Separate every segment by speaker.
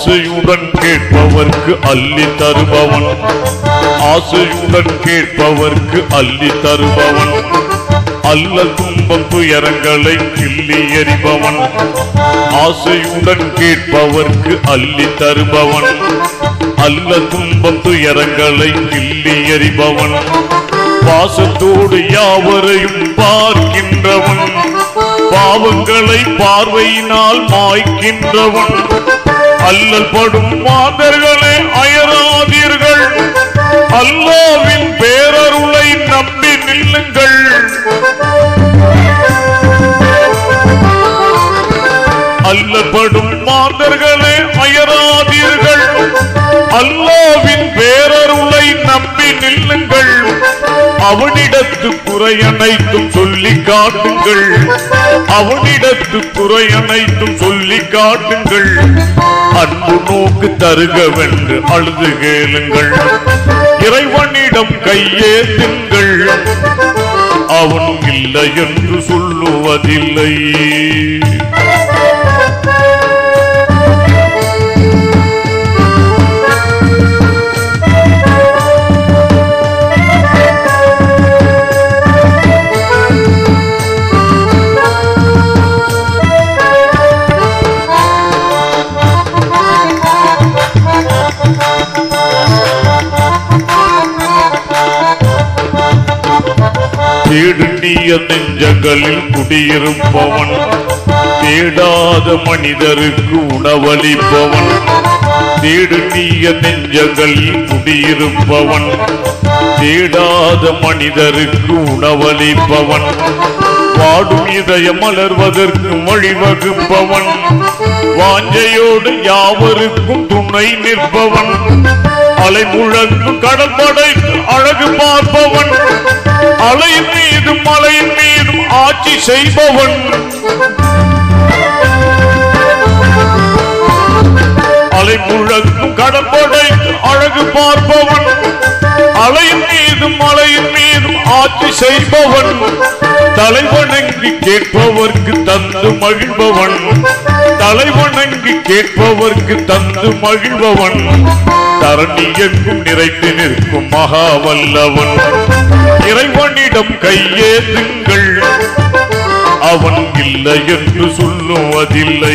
Speaker 1: ஆசையுடன் கேட்பவர்க்கு அள்ளி தருபவன் ஆசையுடன் கேட்பவர்க்கு அள்ளி தருபவன் அல்ல துன்பம் துயரங்களை கிள்ளி எறிபவன் ஆசையுடன் கேட்பவர்க்கு அள்ளி தருபவன் அல்ல துன்பம் துயரங்களை கிள்ளி எறிபவன் பாசத்தோடு யாவரையும் பார்க்கின்றவன் பாவங்களை பார்வையினால் மாய்க்கின்றவன் அல்லல் படும் மாதர்களே அயராதீர்கள் அல்லாவின் பேரருளை நம்பி நில்லுங்கள் அல்லப்படும் மாந்தர்களே அயராதீர்கள் அல்லாவின் பேரருளை நம்பி நில்லுங்கள் அவனிடத்து குறை அனைத்தும் சொல்லி காட்டுங்கள் அவனிடத்து குறை அனைத்தும் சொல்லி காட்டுங்கள் அன்பு நோக்கு தருகவென்று அழுது கேளுங்கள் இறைவனிடம் கையேந்துங்கள் அவன் இல்லை என்று சொல்லுவதில்லை தேடுண்டிய நெஞ்சங்களில் குடியிருப்பவன் தேடாத மனிதருக்கு உணவளிப்பவன் தேடுண்டிய நெஞ்சங்களில் குடியிருப்பவன் தேடாத மனிதருக்கு உணவளிப்பவன் வாடும் இதயம் மலர்வதற்கு வழிவகுப்பவன் வாஞ்சையோடு யாவருக்கும் துணை நிற்பவன் அலை முழங்கும் கடல் படைத்து அழகு பார்ப்பவன் அலையின் மீதும் மலையின் மீதும் ஆட்சி செய்பவன் அலை முழங்கும் கடல் படைத்து அழகு பார்ப்பவன் அலையின் மீதும் மலையின் மீதும் ஆட்சி செய்பவன் தலைவணங்கி கேட்பவர்க்கு தந்து மகிழ்பவன் தலைவணங்கி கேட்பவர்க்கு தந்து மகிழ்பவன் தரணி எங்கும் நிறைந்து நிற்கும் மகா வல்லவன் இறைவனிடம் கையேந்துங்கள் அவன் இல்லை என்று சொல்லுவதில்லை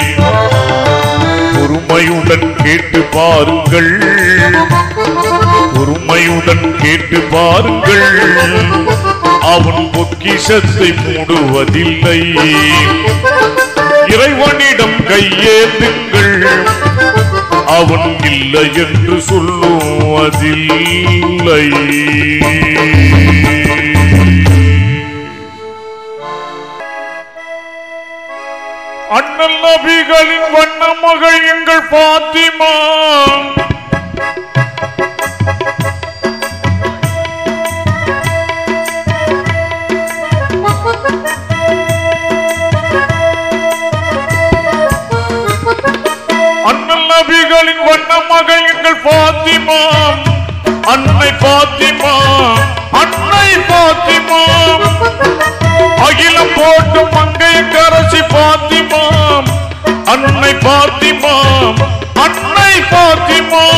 Speaker 1: பொறுமையுடன் கேட்டு பாருங்கள் பொறுமையுடன் கேட்டு பாருங்கள் அவன் பொக்கிஷத்தை மூடுவதில்லை இறைவனிடம் கையேந்துங்கள் அவன் இல்லை என்று சொல்லுவதில்லை அண்ணல் நபிகளின் வண்ண மகள் எங்கள் பாத்திமா அண்ணல் நபிகளின் வண்ண மகள் எங்கள் பாத்திமா அன்னை பாத்திமா அன்னை பாத்திமா அகிலம் போட்டு மங்கைய கரசி பாத்திமா அன்னை பாத்திமா அன்னை பாத்திமா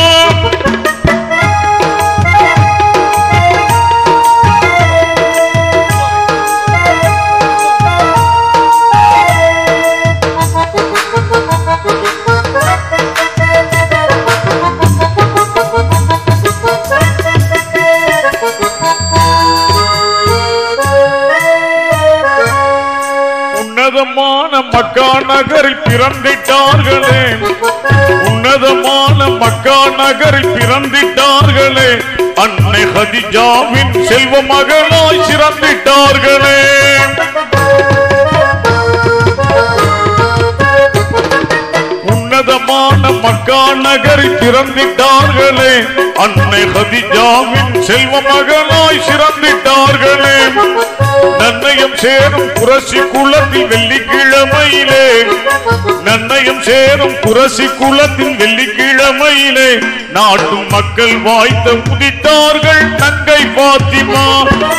Speaker 1: உன்னதமான மக்கா நகரில் பிறந்திட்டார்களே உன்னதமான மக்கா நகரில் பிறந்திட்டார்களே அன்னை ஹதிஜாவின் செல்வ மகளாய் சிறந்திட்டார்களே உன்னதமான மக்கா நகரில் பிறந்திட்டார்களே அன்னை ஹதிஜாவின் செல்வ மகளாய் சிறந்திட்டார்களே நன்னயம் சேரும் புரசி குலத்தில் வெள்ளிக்கிழமையிலே நன்னயம் சேரும் புரசி குலத்தில் வெள்ளிக்கிழமையிலே நாட்டு மக்கள் வாய்த்த உதித்தார்கள் தங்கை பாத்திமா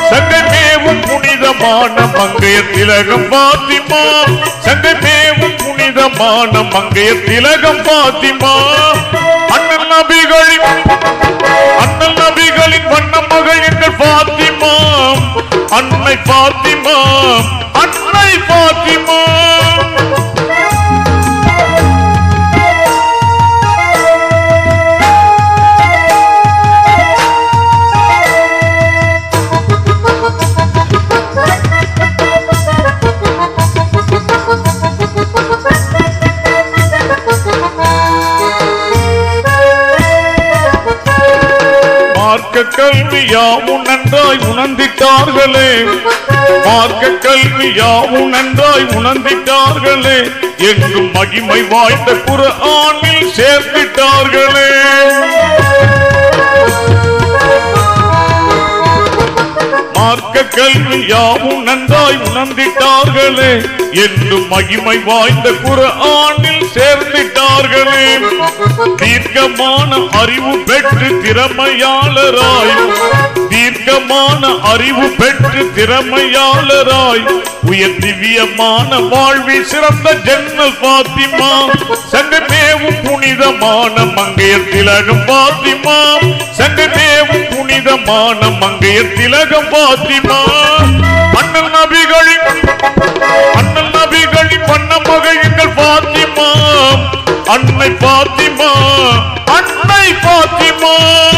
Speaker 1: சங்கமேவும் புனிதமான மங்கைய திலகம் பாத்திமா சங்கமேவும் புனித புனிதமான மங்கைய திலகம் பாத்திமா அண்ணன் நபிகளின் அண்ணன் நபிகளின் வண்ண மகள் எங்கள் பாத்திமா அன்னை பாத்திமா அன்னை பாத்திமா மார்க்க கல்வி யாவும் நன்றாய் உணர்ந்திட்டார்களே மார்க்க கல்வி யாவும் நன்றாய் உணர்ந்திட்டார்களே என்றும் மகிமை வாய்ந்த புற ஆணில் சேர்த்திட்டார்களே மார்க்க கல்வி யாவும் நன்றாய் உணர்ந்திட்டார்களே என்றும் மகிமை வாய்ந்த குர ஆணில் சேர்ந்திட்டார்களே தீர்க்கமான அறிவு பெற்று திறமையாளராய் தீர்க்கமான அறிவு பெற்று திறமையாளராய் உயர் திவ்யமான வாழ்வில் சிறந்த ஜன்னல் பாத்திமா சங்கமேவும் புனிதமான மங்கையர் திலகம் பாத்திமா சங்கமேவும் புனிதமான மங்கையர் திலகம் பாத்திமா அண்ணல் நபிகளின் அண்ணல் நபிகளின் வண்ண மகள் எங்கள் பாத்திமா அன்னை பாத்திமா அன்னை பாத்திமா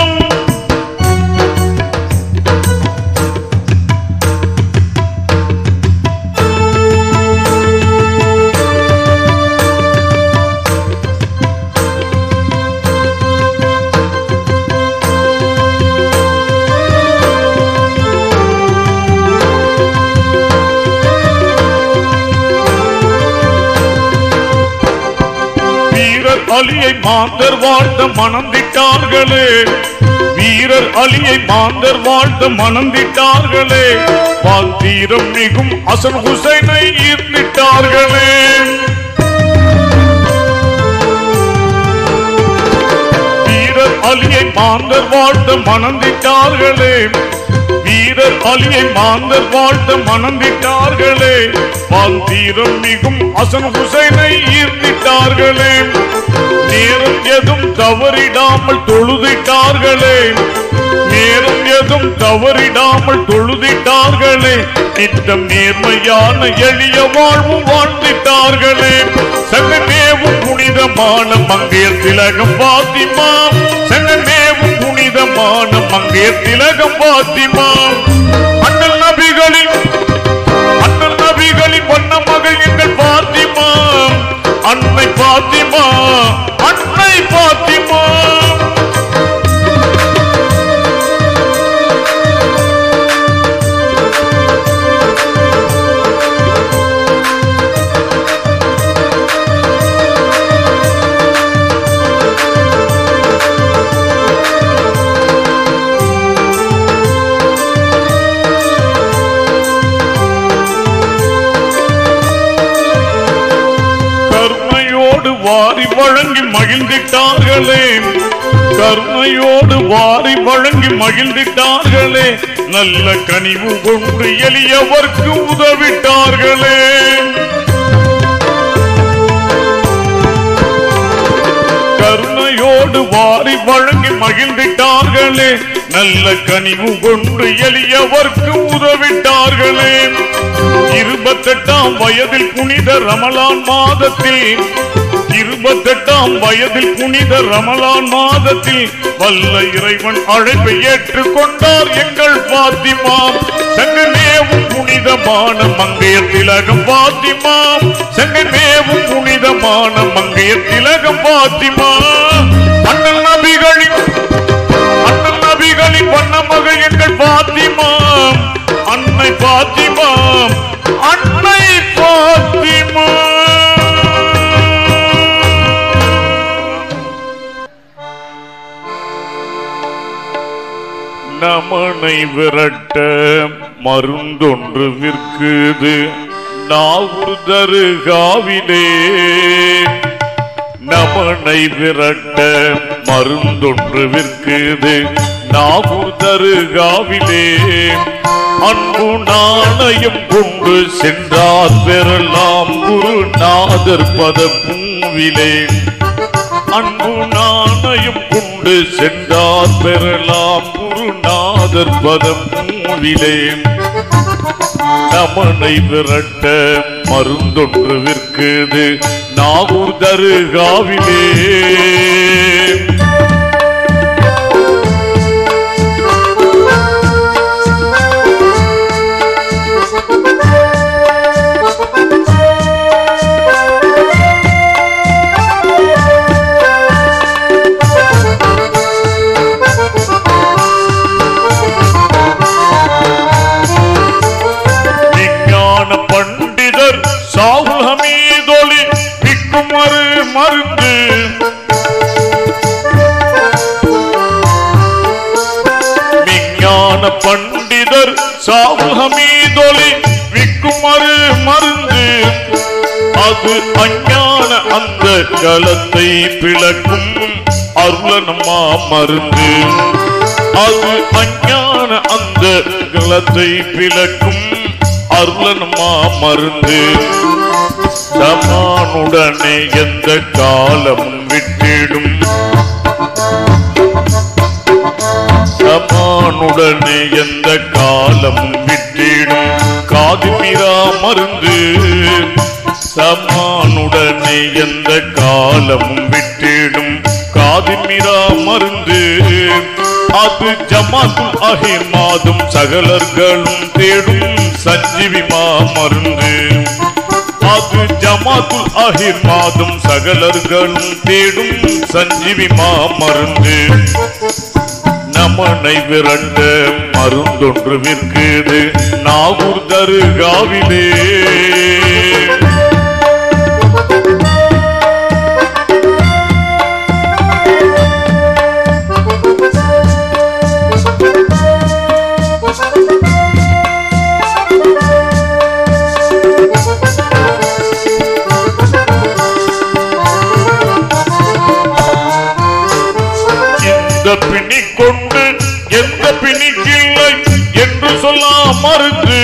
Speaker 1: வீரர் அலியை மாந்தர் வாழ்ந்த மணந்திட்டார்களே வீரர் அலியை மாந்தர் வாழ்ந்த மணந்திட்டார்களே பால் தீரம் மிகும் அசன் ஹுசைனை ஈர்த்திட்டார்களே வீரர் அலியை மாந்தர் வாழ்ந்த மணந்திட்டார்களே வீரர் அலியை மாந்தர் வாழ்த்த மணந்திட்டார்களே பால் தீரம் மிகும் அசன் ஹுசைனை ஈர்த்திட்டார்களே நேரம் எதும் தவறிடாமல் தொழுதிட்டார்களே நேரம் எதும் தவறிடாமல் தொழுதிட்டார்களே நித்தம் நேர்மையான எளிய வாழ்வும் வாழ்ந்திட்டார்களே சங்கமேவும் புனிதமான மங்கையர் திலகம் பாத்திமா சங்கமேவும் புனிதமான மங்கையர் திலகம் பாத்திமா அண்ணல் நபிகளின் அண்ணல் நபிகளின் வண்ண மகள் எங்கள் பாத்திமா அன்னை பாத்திமா அன்னை பாத்திமா கருணையோடு வாரி வழங்கி மகிழ்ந்திட்டார்களே கருணையோடு வாரி வழங்கி மகிழ்ந்திட்டார்களே நல்ல கனிவு கொண்டு எளியவர்க்கு உதவிட்டார்களே கருணையோடு வாரி வழங்கி மகிழ்ந்திட்டார்களே நல்ல கனிவு கொண்டு எளியவர்க்கு உதவிட்டார்களே இருபத்தெட்டாம் வயதில் புனித ரமலான் மாதத்தில் இருபத்தெட்டாம் வயதில் புனித ரமலான் மாதத்தில் வல்ல இறைவன் அழைப்பை ஏற்றுக்கொண்டார் எங்கள் பாத்திமா சங்கமேவும் புனிதமான மங்கைய திலகம் பாத்திமா சங்கமேவும் புனிதமான மங்கைய திலகம் பாத்திமா அண்ணல் நபிகளின் அண்ணல் நபிகளின் வண்ண மகள் எங்கள் பாத்திமா அன்னை பாத்திமா அன்னை பாத்திமா நமனை விரட்ட மருந்தொன்று விற்குது நாவூர் தருகாவிலே நமனை விரட்ட மருந்தொன்று விற்குது நாகூர் தருகாவிலே அன்பு நாணயம் கொண்டு சென்றார் பெறலாம் குருநாதர் பத பூவிலே அன்பு நாணயம் கொண்டு சென்றார் பெறலாம் குருநாதர் பதம் மூவிலே நமனை விரட்ட மருந்தொன்று விற்குது நாகூர் தருகாவிலே விஞ்ஞான பண்டிதர் சாகுல் ஹமீதொலி விக்குமரு மருந்து விஞ்ஞான பண்டிதர் சாகுல் ஹமீதொலி விக்குமரு மருந்து அது அஞ்ஞான அந்த கலத்தை பிளக்கும் அருளனமா மருந்து அது அஞ்ஞான அந்த கலத்தை பிளக்கும் அருளனமா மருந்து சமானுடனே எந்த காலமும் விட்டிடும் சமானுடனே எந்த காலமும் விட்டிடும் காதுமிரா மருந்து சமானுடனே எந்த காலமும் விட்டிடும் காதுமிரா மருந்து அது ஜமாத்துல் அஹிமாதும் சகலர்களும் தேடும் சஞ்சீவிமா மருந்து அது ஜமாத்துல் அஹிமாதும் சகலர்களும் தேடும் சஞ்சீவிமா மருந்து நமனை விரட்ட மருந்தொன்று விற்குது நாகூர் தருகாவிலே இந்த பிணி கொண்டு எந்த பிணிக்கில்லை என்று சொல்ல மருந்து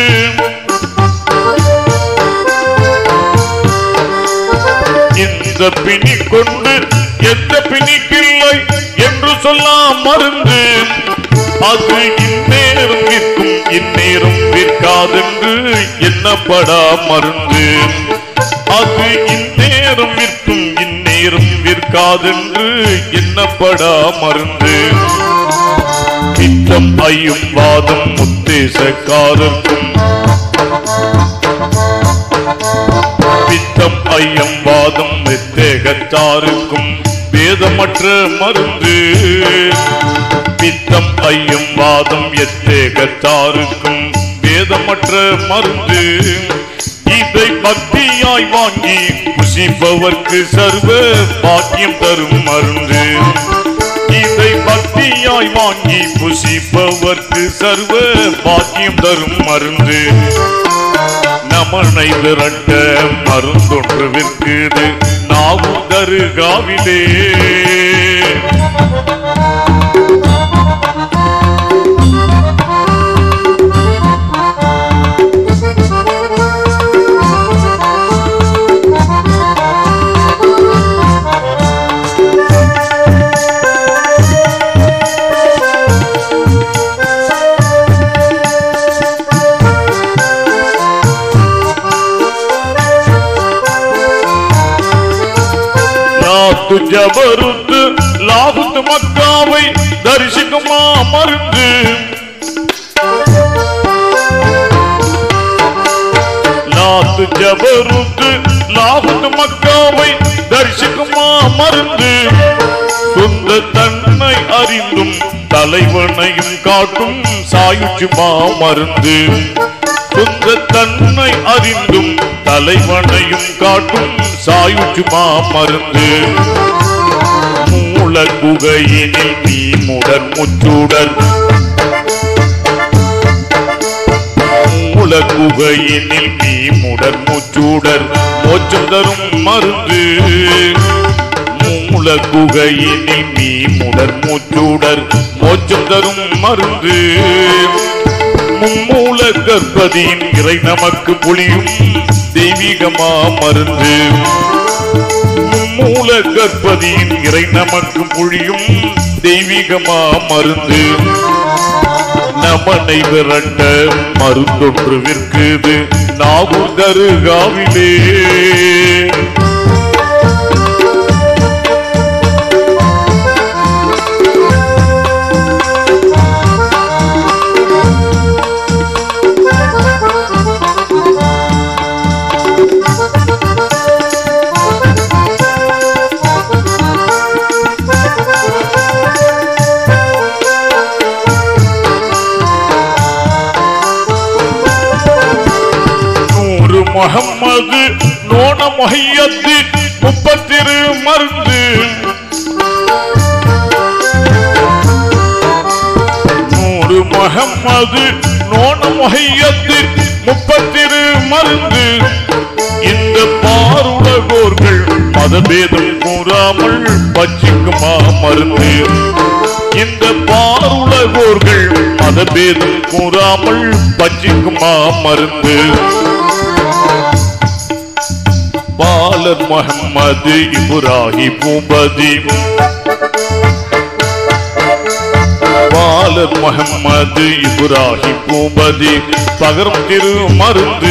Speaker 1: இந்த பிணி கொண்டு எந்த பிணிக்கில்லை என்று சொல்ல மருந்து அது இந்நேரம் விற்கும் இந்நேரம் விற்காதென்று எண்ணப்படா மருந்து அது இந்நேரம் விற்கும் இந்நேரம் விற்காதென்று எண்ணப்படா மருந்து பித்தம் ஐயும் வாதம் உத்தேசக்காரர்க்கும் பித்தம் ஐயம் வாதம் எத்தேகத்தாருக்கும் வேதமற்ற மருந்து பித்தம் ஐயம் வாதம் எத்தேகத்தாருக்கும் வேதமற்ற மருந்து இதை பக்தியாய் வாங்கி புசிப்பவர்க்கு சர்வ பாக்கியம் தரும் மருந்து இதை பக்தியாய் வாங்கி புசிப்பவர்க்கு சர்வ பாக்கியம் தரும் மருந்து நமனை விரட்ட மருந்தொன்று விற்குது நாவும் தருகாவிலே நாத்து ஜபருத்து லாபுத்து மக்காவை தரிசிக்குமா மருந்து நாத்து ஜபருத்து லாபுத்து மக்காவை தரிசிக்குமா மருந்து சொந்த தன்னை அறிந்தும் தலைவனையும் காட்டும் சாயுச்சுமா மருந்து சொந்த தன்னை அறிந்தும் தலைவனையும் காட்டும் சாயுச்சுமா மருந்து மூல குகையினில் நீ முடர் முச்சுடர் மூல குகையினில் நீ முடர் முச்சூடர் மோச்சம் தரும் மருந்து மூல குகையினில் நீ முடர் மூச்சுடர் மோச்சம் தரும் மருந்து மும்மூல கர்ப்பதியின் இறை நமக்கு புளியும் தெய்வீகமா மருந்து மும்மூல கர்ப்பதியின் இறை நமக்கு புழியும் தெய்வீகமா மருந்து நமனை விரட்ட மருந்தொன்று விற்குது நாகூர் தருகாவிலே நூறு முகம்மது நோன மொஹையத்து முப்பத்திரு மருந்து நூறு முகம்மது நோன மொஹையத்து முப்பத்திரு மருந்து இந்த பாருலகோர்கள் மதபேதம் கூறாமல் பச்சிக்குமா மருந்து இந்த பாருலகோர்கள் மதபேதம் கூறாமல் பச்சிக்குமா மருந்து பாலர் முகம்மது இப்ராஹி பூபதி பாலர் முகம்மது இப்ராஹி பூபதி பகரும் திரு மருந்து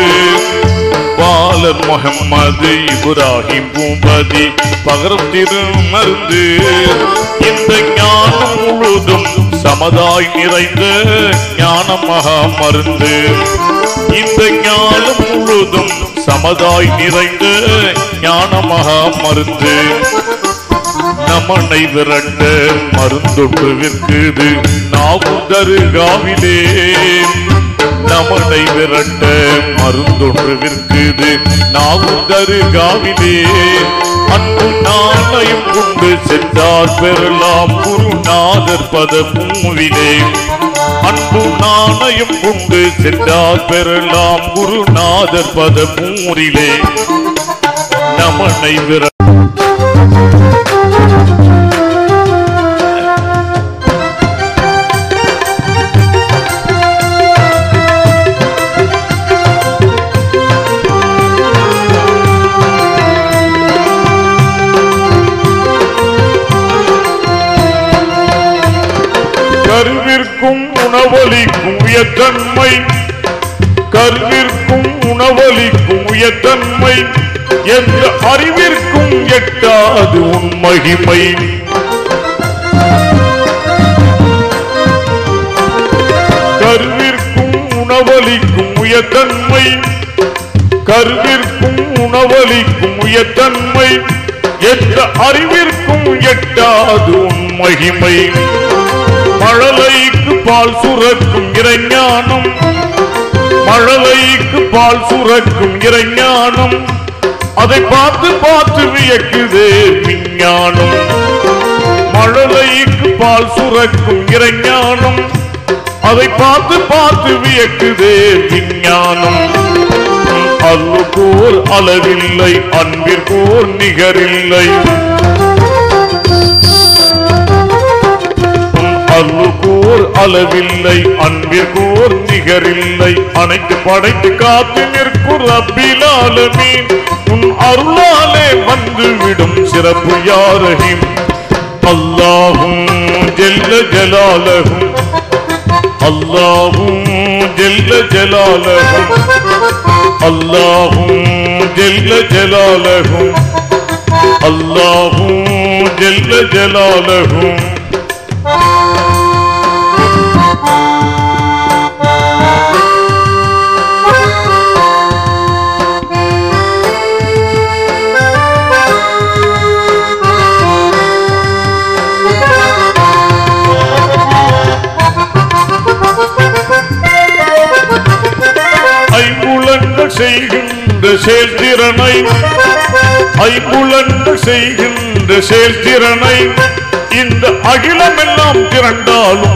Speaker 1: பாலர் முகம்மது இப்ராஹிம் பூபதி பகரும் திரு மருந்து இந்த ஞானம் முழுதும் சமதாய் நிறைந்த ஞான மகா மருந்து இந்த ஞானம் முழுதும் சமதாய் நிறைந்த ஞான மகா மருந்து நமனை விரட்ட மருந்தொன்று விற்குது நாவுதருகாவிலே நமனை விரட்ட மருந்தொன்று விற்குது நாவுதருகாவிலே அன்பு நாணயம் கொண்டு சென்றார் பெறலாம் குருநாதர் பத பூவிலே அன்பு நாணயம் கொண்டு சென்றார் பெறலாம் குருநாதர் பத பூரிலே நமனை விர கருவிற்கும் உணவளிக்கும் உயர்தன்மை கருவிற்கும் உணவளிக்கும் உயர்தன்மை என்ற அறிவிற்கும் எட்டாது உன் மகிமை கருவிற்கும் உணவளிக்கும் உயர்தன்மை கருவிற்கும் உணவளிக்கும் உயர்தன்மை என்ற அறிவிற்கும் எட்டாது உன் மகிமை மழலைக்கு பால் சுரக்கும் இறைஞானம் மழலைக்கு பால் சுரக்கும் இறைஞானம் அதை பார்த்து பார்த்து வியக்குதே விஞ்ஞானம் மழலைக்கு பால் சுரக்கும் இறைஞானம் அதை பார்த்து பார்த்து வியக்குதே விஞ்ஞானம் அல்லுக்கோர் அளவில்லை அன்பிற்கோர் நிகரில்லை அருள்கோர் அளவில்லை அன்பிற்கோர் நிகரில்லை அனைத்து படைத்து காத்து நிற்கும் ரப்பிலாலமீன் உன் அருளாலே வந்துவிடும் சிறப்பு யாரஹிம் அல்லாஹும் ஜெல்ல ஜலாலகும் அல்லாஹும் ஜெல்ல ஜலாலகும் அல்லாஹும் ஜெல்ல ஜலாலகும் அல்லாஹும் ஜெல்ல ஜலாலகும் ஐம்புலன்கள் செய்கின்ற செயல்திறனை ஐம்புலன்கள் செய்கின்ற செயல்திறனை இந்த அகிலமெல்லாம் திரண்டாலும்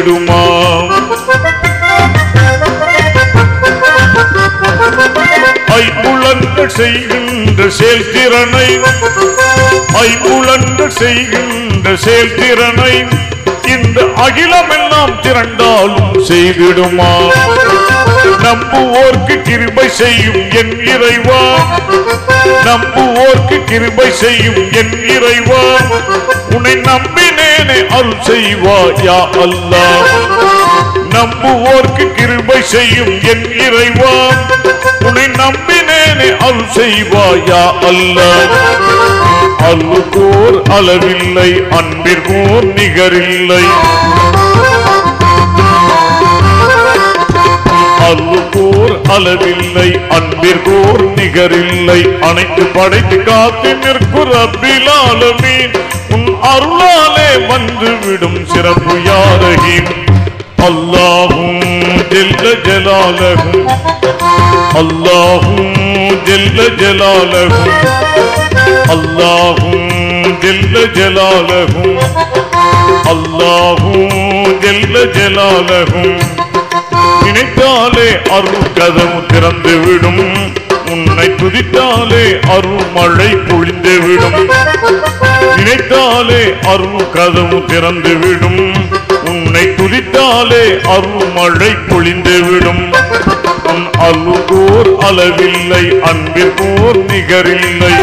Speaker 1: செய்திடுமா ஐம்புலன்கள் செய்கின்ற செயல்திறனை ஐம்புலன்கள் செய்கின்ற செயல்திறனை இந்த அகிலமெல்லாம் திரண்டாலும் செய்திடுமா நம்புவோர்க்கு கிருபை செய்யும் என் இறைவா நம்புவோர்க்கு கிருபை செய்யும் என் இறைவா உன்னை நம்பினேனே அருள் செய்வா யா அல்லாஹ் நம்புவோர்க்கு கிருபை செய்யும் என் இறைவா உன்னை நம்பினேனே அருள் செய்வா யா அல்லாஹ் அருளுக்கோர் அளவில்லை அன்பிற்கோர் நிகரில்லை அருளுக்கோர் அளவில்லை அன்பிற்கோர் நிகரில்லை அனைத்து படைத்து காத்து நிற்கும் ரப்பிலாலமீன் உன் அருளாலே வந்துவிடும் சிறப்பு யாரகின் அல்லாஹும் ஜெல்ல ஜலாலகும் அல்லாஹும் ஜெல்ல ஜலாலகும் அல்லாஹும் ஜெல்ல ஜலாலகும் அல்லாஹும் ஜெல்ல ஜலாலகும் நினைத்தாலே அருள் கதவு திறந்து விடும் உன்னை துதித்தாலே அருள் மழை பொழிந்து விடும் நினைத்தாலே அருள் கதவு திறந்து விடும் உன்னை துதித்தாலே அருள் மழை பொழிந்து விடும் உன் அருள்கோர் அளவில்லை அன்பிற்கோர் நிகரில்லை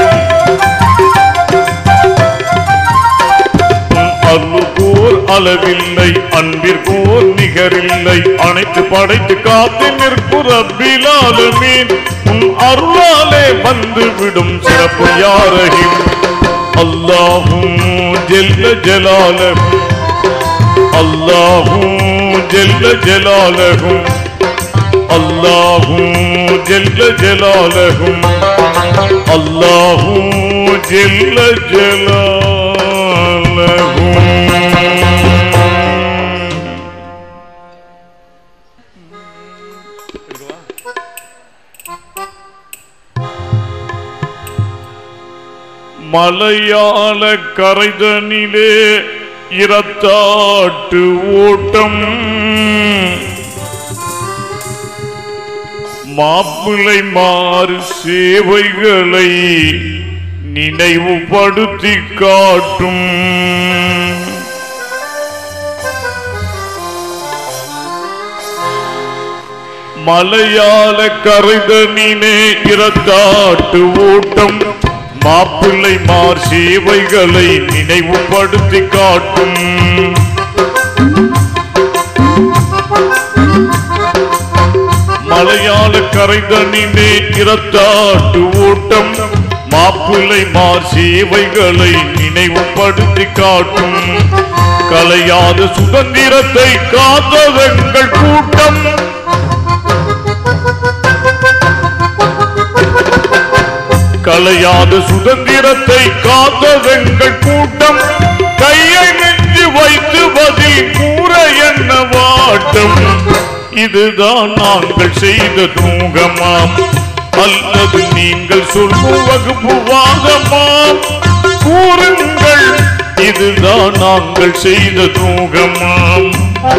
Speaker 1: உன் அருள்கோர் அளவில்லை அன்பிற்கோர் நிகரில்லை அனைத்து படைத்து காத்து நிற்கும் ரப்பிலாலுமீன் உன் அருளாலே வந்து விடும் சிறப்பு யாரையும் அல்லாஹும் ஜெல்ல ஜலாலகும் அல்லாஹும் ஜெல்ல ஜலாலகும் அல்லாஹும் ஜெல்ல ஜலாலகும் அல்லாஹும் ஜெல்ல ஜலாலகும் மலையாள கரைதனிலே இரத்தாட்டு ஓட்டம் மாப்பிள்ளை மாறு சேவைகளை நினைவுபடுத்தி காட்டும் மலையாள கரைதனினே இரத்தாட்டு ஓட்டம் மாப்பிள்ளை மார் சேவைகளை நினைவுபடுத்தி காட்டும் மலையாள கரைதனினே இரத்தாட்டு ஓட்டம் மாப்பிள்ளை மார் சேவைகளை நினைவுபடுத்தி காட்டும் கலையாத சுதந்திரத்தை காத்ததங்கள் கூட்டம் கலையாத சுதந்திரத்தை காத்ததெங்கள் கூட்டம் கையை நெஞ்சு வைத்து பதில் கூற என்ன வாட்டம் இதுதான் நாங்கள் செய்த தூங்கமாம் அல்லது நீங்கள் சொல்லும் வகுப்பு வாதமாம் கூறுங்கள் இதுதான் நாங்கள் செய்த தூங்கமாம்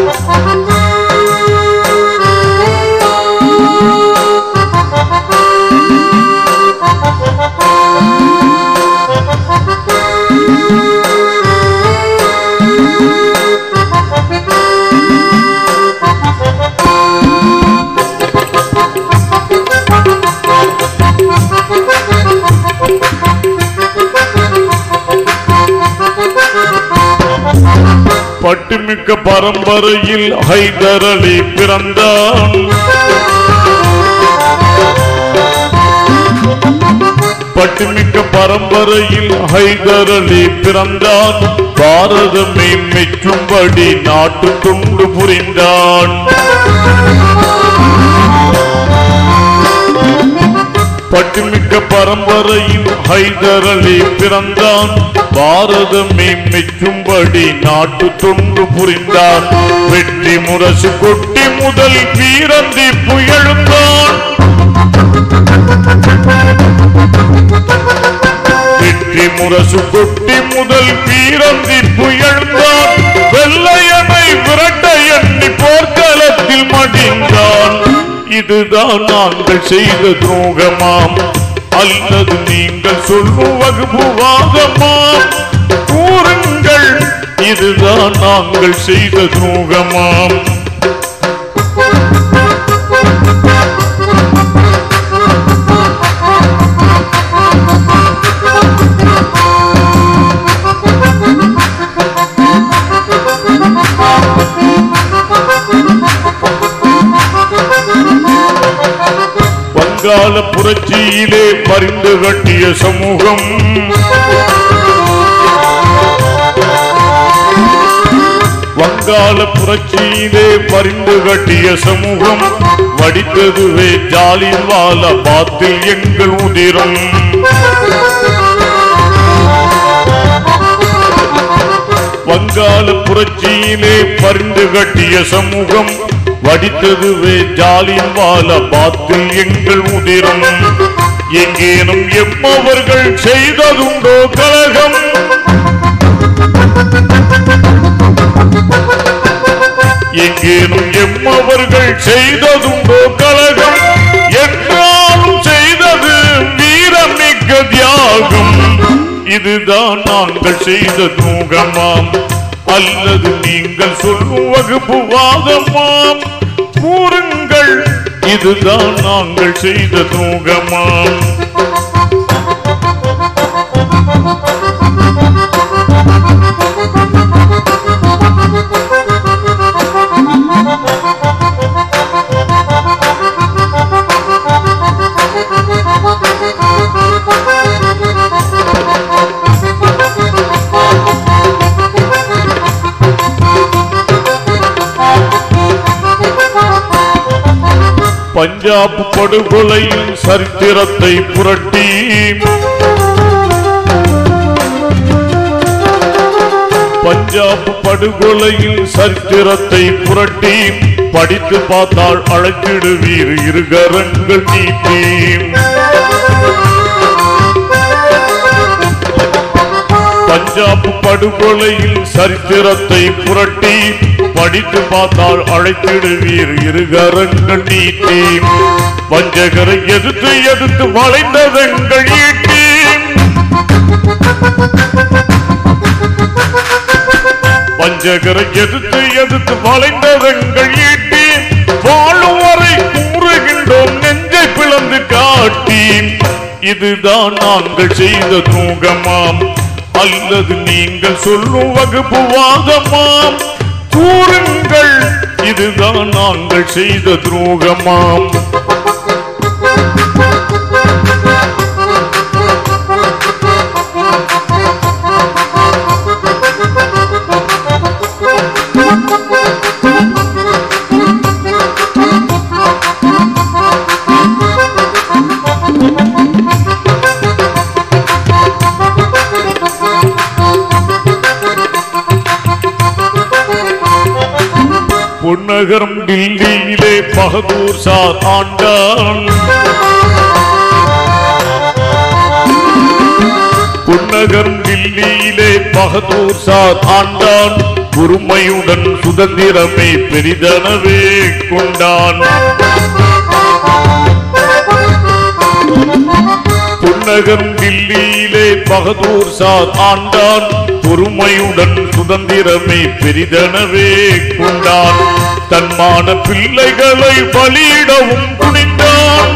Speaker 1: பட்டுமிக்க பரம்பரையில் ஹைதர் அலி பிறந்தான் பட்டுமிக்க பரம்பரையில் ஹைதர் அலி பிறந்தான் பாரதமே மெச்சும்படி நாட்டு துண்டு புரிந்தான் பட்டுமிக்க பரம்பரையில் ஹைதர் அலி பிறந்தான் பாரதமே மெச்சும்படி நாட்டு தொண்டு புரிந்தான் வெற்றி முரசு கொட்டி முதல் வீரந்தி புயழுந்தான் வெற்றி முரசு கொட்டி முதல் வீரந்தி புயழ்ந்தான் வெள்ளையனை விரட்ட எண்ணி போர்க்களத்தில் மடிந்தான் இது இதுதான் நாங்கள் செய்த துரோகமாம் அல்லது நீங்கள் சொல்லும் வகுப்புவாதமாம் கூறுங்கள் இதுதான் நாங்கள் செய்த துரோகமாம் வங்காள புரட்சியிலே பரிந்து கட்டிய சமூகம் வங்காள புரட்சியிலே பரிந்து கட்டிய சமூகம் வடித்ததுவே ஜாலின் வாழ பாத்தில் எங்கள் உதிரம் வங்காள புரட்சியிலே பரிந்து கட்டிய சமூகம் வடித்ததுவே ஜாலின் வாழ பாத்தில் எங்கள் உதிரம் எங்கேனும் எம்மவர்கள் செய்ததுண்டோ கலகம் எங்கேனும் எம்மவர்கள் செய்ததுண்டோ கலகம் என்றாலும் செய்தது வீரமிக்க தியாகம் இதுதான் நாங்கள் செய்த துரோகமாம் அல்லது நீங்கள் சொல்லும் வகுப்பு வாதமாம் கூறுங்கள் இதுதான் நாங்கள் செய்த துரோகமாம் பஞ்சாப் படுகொலையில் சரித்திரத்தை புரட்டி பஞ்சாப் படுகொலையில் சரித்திரத்தை புரட்டி படித்து பார்த்தால் அழைத்திடுவீர் இருகரங்கள் நீட்டி பஞ்சாப் படுகொலையில் சரித்திரத்தை புரட்டி படித்து பார்த்தால் அழைத்திடுவீர் இருகரங்கள் நீட்டி வஞ்சகரை எதிர்த்து எதிர்த்து வளைந்ததெங்கள் ஈட்டி வஞ்சகரை எதிர்த்து எதிர்த்து வளைந்ததெங்கள் ஈட்டி வாழும் வரை கூறுகின்றோம் நெஞ்சை பிளந்து காட்டி இதுதான் நாங்கள் செய்த துரோகமாம் அல்லது நீங்கள் சொல்லும் வகுப்பு வாதமாம் கூறுங்கள் இதுதான் நாங்கள் செய்த துரோகமாம் பொன்னகரம் டில்லியிலே பகதூர் ஷா ஆண்டான் பொன்னகரம் டில்லியிலே பகதூர் ஷா ஆண்டான் பொறுமையுடன் சுதந்திரமே பெரிதனவே கொண்டான் புன்னகரம் டில்லியிலே பகதூர் ஷா ஆண்டான் பொறுமையுடன் சுதந்திரமே பெரிதனவே கொண்டான் தன்மான பிள்ளைகளை பலியிடவும் துணிந்தான்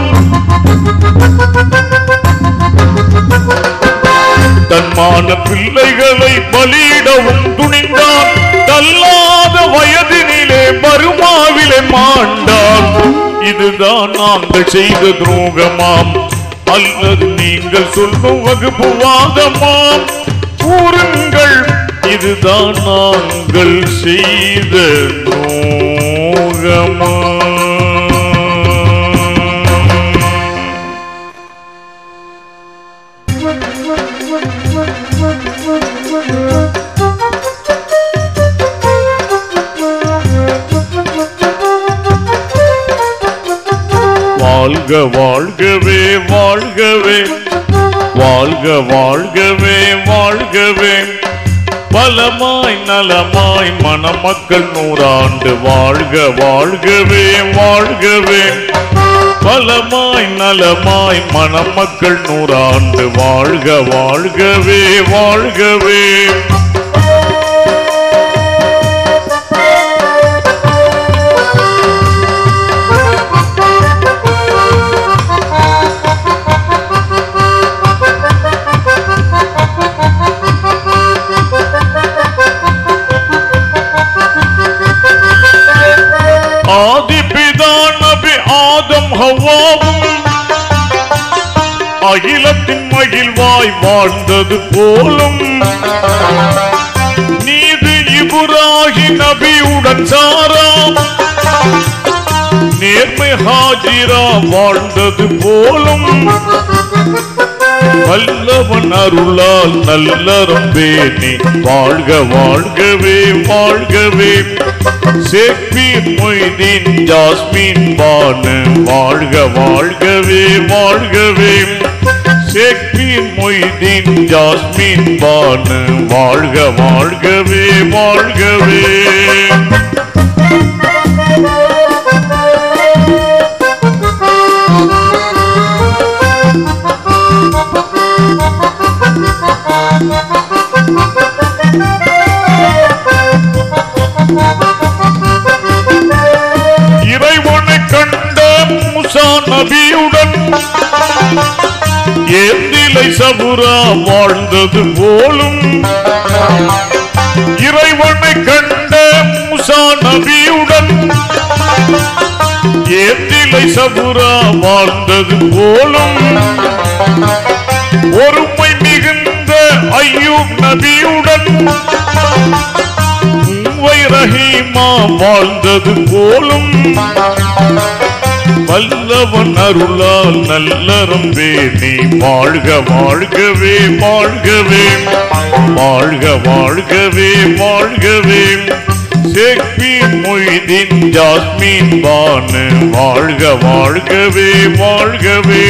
Speaker 1: தன்மான பிள்ளைகளை பலியிடவும் துணிந்தான் தள்ளாத வயதினிலே பருமாவிலே மாண்டான் இதுதான் நாங்கள் செய்த துரோகமாம் அல்லது நீங்கள் சொல்லும் வகுப்பு வாதமாம் கூறுங்கள் இதுதான் நாங்கள் செய்த துரோகமாம் வாழ்க வாழ்கவே வாழ்கவே வாழ்க வாழ்கவே வாழ்கவே பலமாய் நலமாய் மணமக்கள் நூறாண்டு வாழ்க வாழ்கவே வாழ்கவே பலமாய் நலமாய் மணமக்கள் நூறாண்டு வாழ்க வாழ்கவே வாழ்கவே ஆதிபிதா நபி ஆதம் ஹவ்வாவும் அகிலத்தின் மகிழ்வாய் வாழ்ந்தது போலும் நீது இபுராகி நபியுடன் சாராம் நேர்மை ஹாஜிரா வாழ்ந்தது போலும் வல்லவன் அருளால் நல்லறம் பேணி வாழ்க வாழ்கவே வாழ்கவே சேக்பீர் மொய்தீன் ஜாஸ்மின் பானு வாழ்க வாழ்கவே வாழ்கவே சேக்பீர் மொய்தீன் ஜாஸ்மின் பானு வாழ்க வாழ்கவே வாழ்கவே இறைவனை கண்ட மூசா நபியுடன் ஏந்திலை சபுரா வாழ்ந்தது போலும் இறைவனை கண்ட மூசா நபியுடன் ஏந்திலை சபுரா வாழ்ந்தது போலும் ஒருமை மிகுந்த ஐயூப் நபியுடன் மூவை ரஹீமா வாழ்ந்தது போலும் வல்லவன் அருளால் நல்லறம் வேணி வாழ்க வாழ்கவே வாழ்கவே வாழ்க வாழ்கவே வாழ்கவே சேக்பீர் மொய்தீன் ஜாஸ்மின் பானு வாழ்க வாழ்கவே வாழ்கவே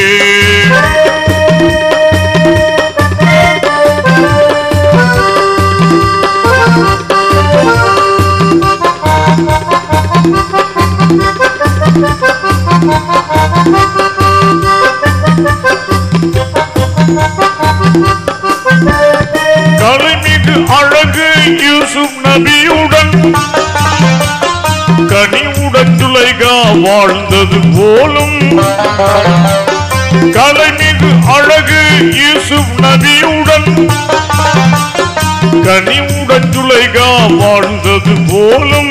Speaker 1: கலைமிகு அழகு யூசுப் நபியுடன் கனிவுடன் துளைகா வாழ்ந்தது போலும் கலைமிகு அழகு யூசுப் நபியுடன் கனிவுடன் துளைகா வாழ்ந்தது போலும்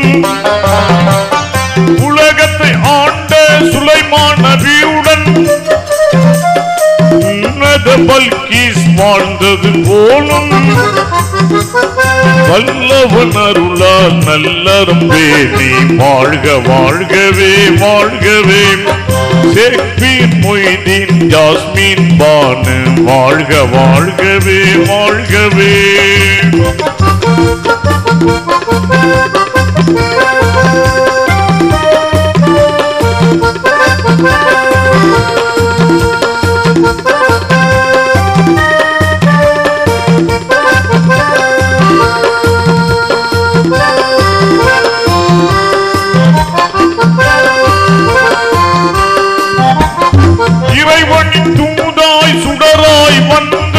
Speaker 1: உலகத்தை ஆண்ட சுலைமான் நபியுடன் உன்னத பல்கீஸ் வாழ்ந்தது போலும் வல்லவன் அருளால் நல்லறம் பேணி வாழ்க வாழ்கவே வாழ்கவே சேக்பீர் மொய்தீன் ஜாஸ்மின் பானு வாழ்க வாழ்கவே வாழ்கவே இறைவனின் தூதாய் சுடராய் வந்த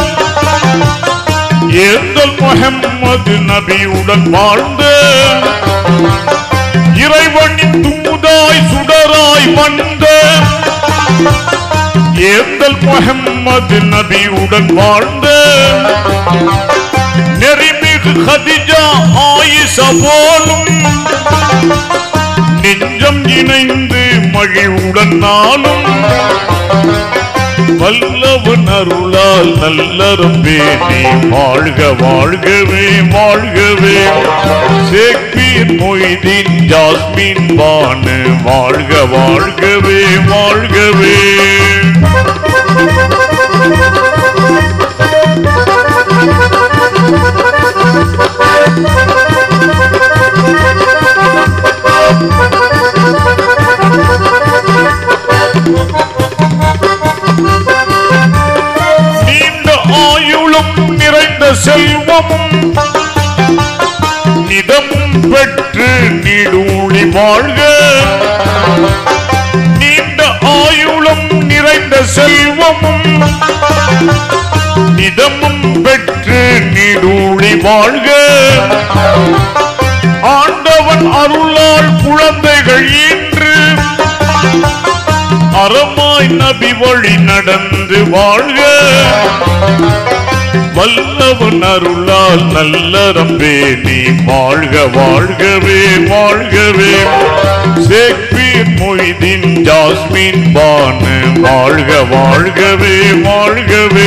Speaker 1: ஏந்தல் முஹம்மது நபியுடன் வாழ்ந்த இறைவனின் தூதாய் சுடராய் வந்த ஏந்தல் முஹம்மது நபியுடன் வாழ்ந்த நெறிமிகு ஹதிஜா ஆயிஷா போலும் நெஞ்சம் இணைந்து மகிழ்வுடன் நாளும் வல்லவன் அருளால் நல்லறம் பேணி வாழ்க வாழ்கவே வாழ்கவே சேக்பீர் மொய்தீன் ஜாஸ்மின் பானு வாழ்க வாழ்கவே வாழ்கவே நீண்ட ஆயுளும் நிறைந்த செல்வமும் நிதமும் பெற்று நீடூழி வாழ்க நீண்ட செல்வமும் இதமும் பெற்று நீடூழி வாழ்க ஆண்டவன் அருளால் குழந்தைகள் ஈன்று அறமாய் நபி வழி நடந்து வாழ்க வல்லவன் அருளால் நல்லறம்பே நீ வாழ்க வாழ்கவே வாழ்கவே சேக்பீர் மொய்தீன் ஜாஸ்மின் பானு வாழ்க வாழ்கவே வாழ்கவே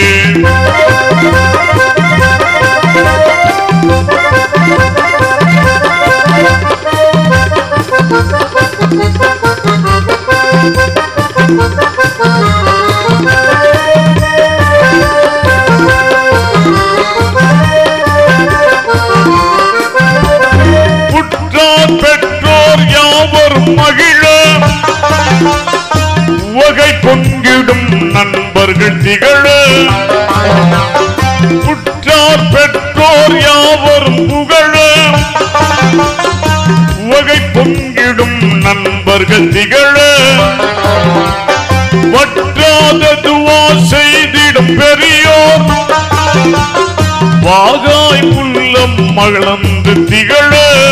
Speaker 1: உற்றார் பெற்றோர் யாவரும் மகிழ உவகை பொங்கிடும் நண்பர்கள் திகழ உற்றார் பெற்றோர் யாவரும் புகழ உவகை பொங்கிடும் நண்பர்கள் திகழ வற்றாத துவா செய்திடும் பெரியோர் வாகாய் உள்ளம் மகளந்து திகழ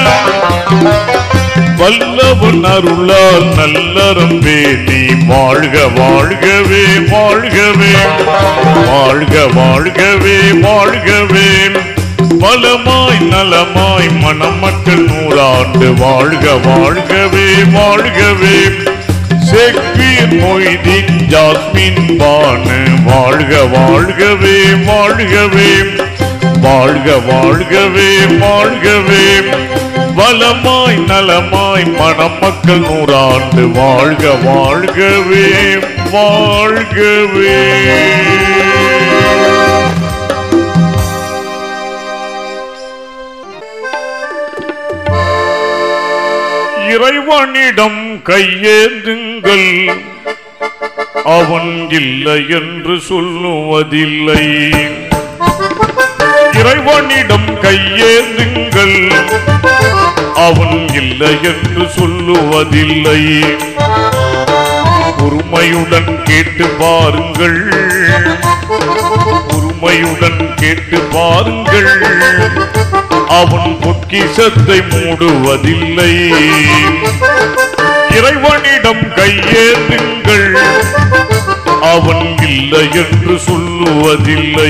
Speaker 1: வல்லவன் அருளால் நல்லறம்பே நீ வாழ்க வாழ்கவே வாழ்கவே வாழ்க வாழ்கவே வாழ்கவே பலமாய் நலமாய் மணமக்கள் நூறாண்டு வாழ்க வாழ்கவே வாழ்கவே சேக்பீர் மொய்தீன் ஜாஸ்மின் பானு வாழ்க வாழ்கவே வாழ்கவே வாழ்க வாழ்கவே வாழ்கவே வளமாய் நலமாய் மணமக்கள் நூறாண்டு வாழ்க வாழ்கவே வாழ்கவே இறைவனிடம் கையேந்துங்கள் அவன் இல்லை என்று சொல்லுவதில்லை இறைவனிடம் கையேந்துங்கள் அவன் இல்லை என்று சொல்லுவதில்லை பொறுமையுடன் கேட்டு பாருங்கள் பொறுமையுடன் கேட்டு பாருங்கள் அவன் பொக்கிசத்தை மூடுவதில்லை இறைவனிடம் கையேந்துங்கள் அவன் இல்லை என்று சொல்லுவதில்லை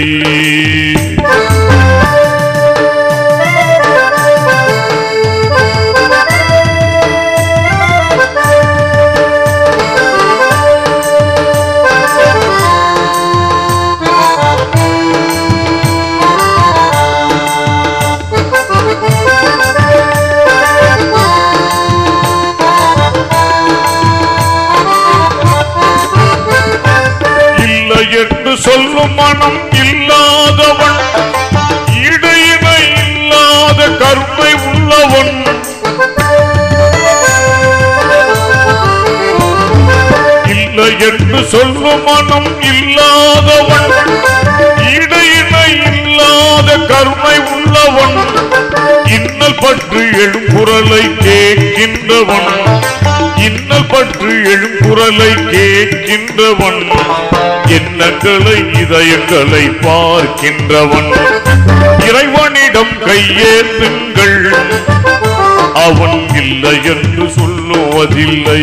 Speaker 1: இல்லை என்று சொல்லும் மனம் இல்லாதவன் இடையினை இல்லாத கருணை உள்ளவன் இல்லை என்று சொல்லும் மனம் இல்லாதவன் இடையினை இல்லாத கருணை உள்ளவன் இன்னல் பற்றி எழும்புறலை கேட்கின்றவன் இன்னல் பற்றி எழும்புறலை கேட்கின்றவன் எண்ணங்களை இதயங்களை பார்க்கின்றவன் இறைவனிடம் கையேந்துங்கள் அவன் இல்லை என்று சொல்லுவதில்லை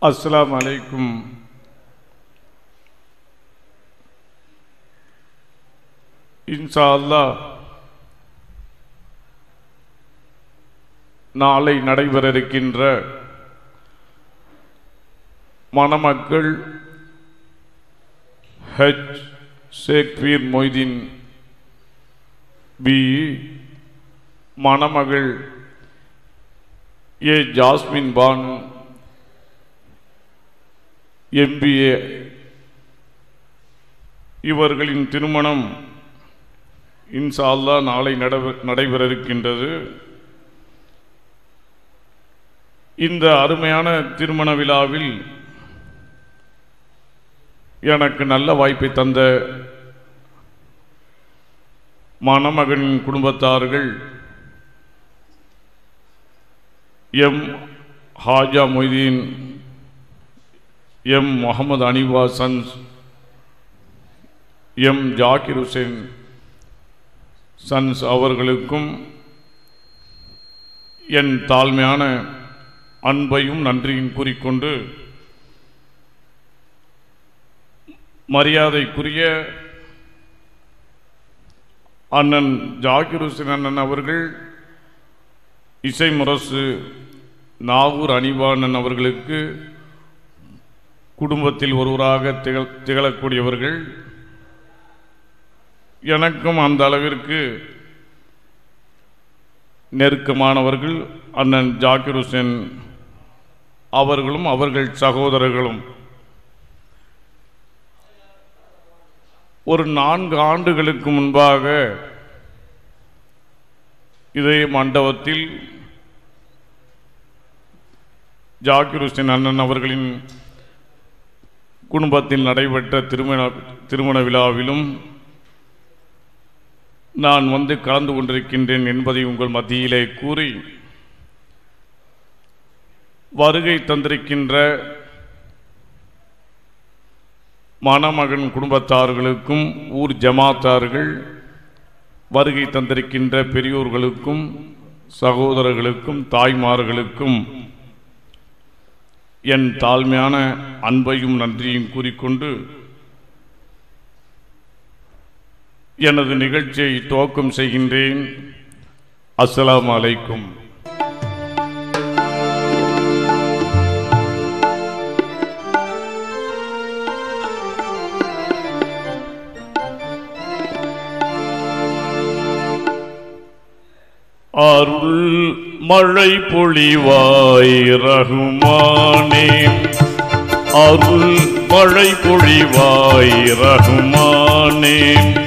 Speaker 2: அஸ்ஸலாமு அலைக்கும் இன்ஷா அல்லாஹ் நாளை நடைபெற இருக்கின்ற மணமக்கள் ஹெச் ஷேக்பீர் மொய்தீன் பி மணமகள் ஏ ஜாஸ்மின் பானு எம்பிஏ இவர்களின் திருமணம் இன்ஷா அல்லாஹ் நாளை நடைபெ- நடைபெற இருக்கின்றது இந்த அருமையான திருமண விழாவில் எனக்கு நல்ல வாய்ப்பை தந்த மணமகனின் குடும்பத்தார்கள் எம் ஹாஜா மொய்தீன் எம் முகமது அனிவா sons M Zakir Hussain sons அவர்களுக்கும் என் தாழ்மையான அன்பையும் நன்றியும் கூறிக்கொண்டு மரியாதைக்குரிய அண்ணன் ஜாகிர் ஹுசேன் அண்ணன் அவர்கள் இசை முரசு நாகூர் அனிவாணன் அவர்களுக்கு குடும்பத்தில் ஒருவராக திகழ் திகழக்கூடியவர்கள் எனக்கும் அந்த அளவிற்கு நெருக்கமானவர்கள் அண்ணன் ஜாக்கிர் ஹுசேன் அவர்களும் அவர்கள் சகோதரர்களும் ஒரு நான்கு ஆண்டுகளுக்கு முன்பாக இதே மண்டபத்தில் ஜாக்கிர் ஹுசேன் அண்ணன் அவர்களின் குடும்பத்தில் நடைபெற்ற திருமண திருமண விழாவிலும் நான் வந்து கலந்து கொண்டிருக்கின்றேன் என்பதை உங்கள் மத்தியிலே கூறி வருகை தந்திருக்கின்ற மணமகன் குடும்பத்தார்களுக்கும் ஊர் ஜமாத்தார்கள் வருகை தந்திருக்கின்ற பெரியோர்களுக்கும் சகோதரர்களுக்கும் தாய்மார்களுக்கும் என் தாழ்மையான அன்பையும் நன்றியும் கூறிக்கொண்டு எனது நிகழ்ச்சியை துவக்கம் செய்கின்றேன் அஸ்ஸலாமு அலைக்கும் அருள் மழை பொழிவாய் ரகுமானே அருள் மழை பொழிவாய் ரகுமானே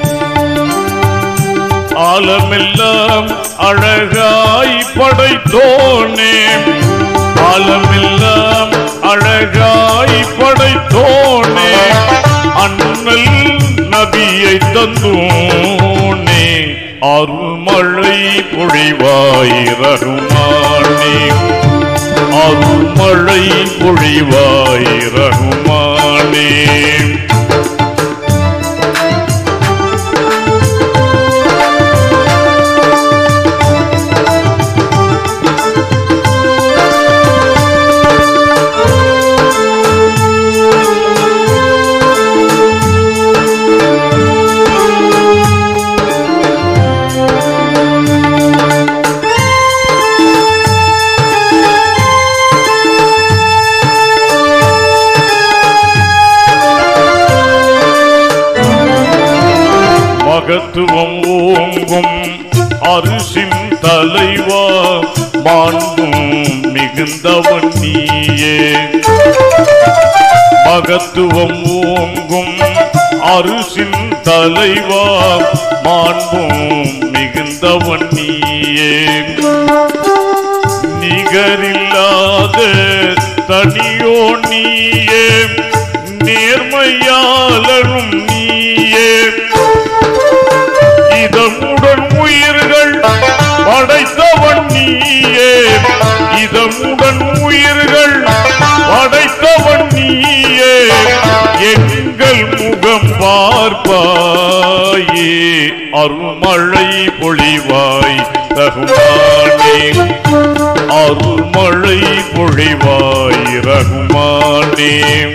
Speaker 2: ஆலமெல்லாம் அழகாய் படைத்தோனே ஆலமெல்லாம் அழகாய் படைத்தோனே அண்ணல் நபியை தந்தோனே அருள்மழை பொழிவாய் ரகுமானே அருள்மழை பொழிவாய் ரகுமானே மகத்துவம் ஓங்கும் அரிசின் தலைவா மாண்பும் மிகுந்தவன் நீயே மகத்துவம் ஓங்கும் அரிசின் தலைவா மாண்பும் மிகுந்தவன் நீயே நிகரில்லாத தனியோ நீயே நேர்மையாளரும் நீயே இதமுடன் உயிர்கள் படைத்தவன் நீயே இதமுடன் உயிர்கள் படைத்தவன் நீயே எங்கள் முகம் பார்ப்பாயே அருள்மழை பொழிவாய்
Speaker 1: ரகுமானே அருள்மழை பொழிவாய் ரகுமானே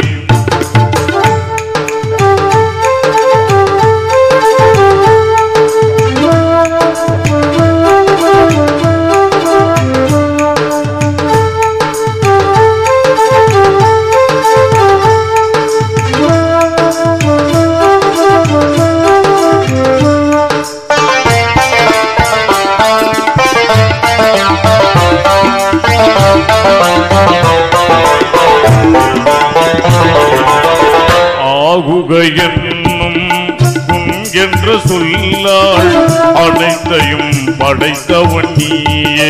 Speaker 1: ஆகுக என்னும் உன் என்ற சொல்லாள் அனைத்தையும் படைத்தவன் நீயே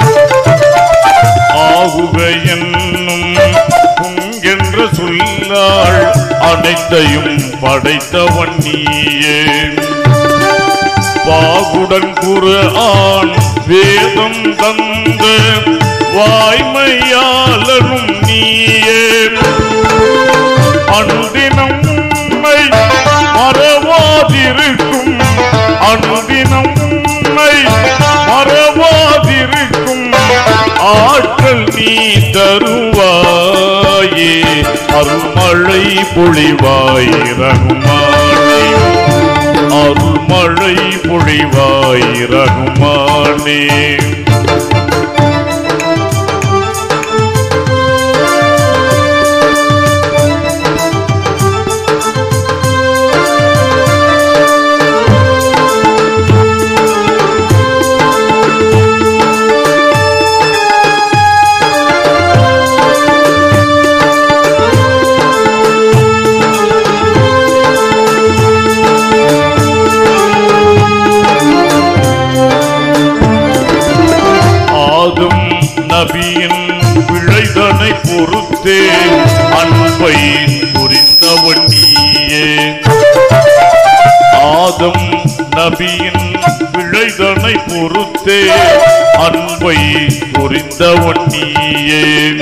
Speaker 1: ஆகுக என்னும் உன் என்ற சொல்லாள் அனைத்தையும் படைத்தவன் நீயே பாகுடன் குர்ஆன் வேதம் தந்த வாய்மையாளரும் நீயே அனுதினம் உம்மை மறவாதிருக்கும் அனுதினம் உம்மை மறவாதிருக்கும் ஆற்றல் நீ தருவாயே அருள்மழை பொழிவாய் ரகுமானே அருள்மழை பொழிவாய் ரகுமானே ஆதும் நபியின் பிழைதனை பொறுத்தே அன்பை புரிந்தவன் நீயே ஆதம் நபியின் பிழைதனை பொறுத்தே அன்பை புரிந்தவன் நீயே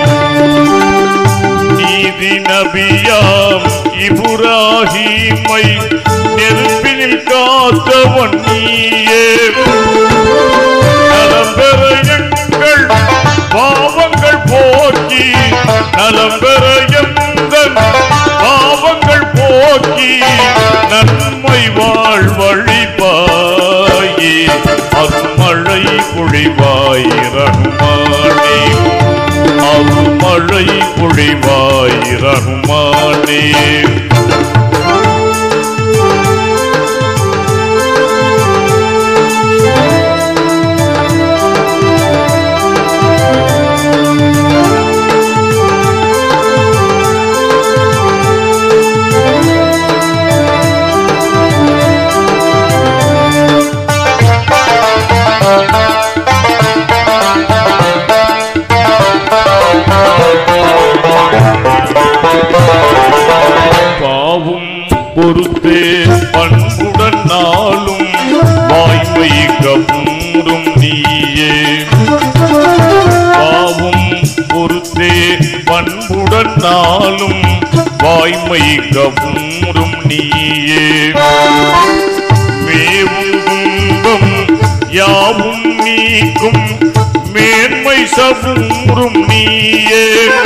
Speaker 1: நீதி நபியாம் இபுராஹீமை நெருப்பினில் காத்தவன் நீயே நலம் பெற எங்கள் பாவங்கள் போக்கி நலம் பெற எங்கள் பாவங்கள் போக்கி நன்மை வாழ்வழிப்பாயே அருமழை பொழிவாய் ரகுமானே அருமழை பொழிவாய் ரகுமானே பாவும் பொறுத்தே பண்புடன் நாளும் வாய்மை கபூரும் நீயே பாவும் பொறுத்தே பண்புடன் நாளும் வாய்மை கபூரும் நீயே மேவும் துன்பம் யாவும் நீக்கும் மேன்மை சபூரும் நீயே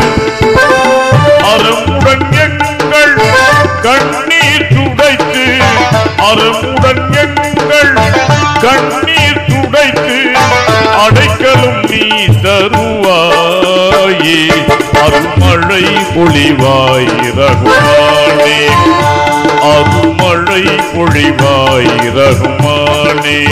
Speaker 1: அறமுடன் எங்கள் கண்ணீர் துடைத்து அறமுடன் எங்கள் கண்ணீர் துடைத்து அடைக்கலும் நீ தருவாயே அருமழை பொழிவாய் ரகுமானே அருமழை பொழிவாய் ரகுமானே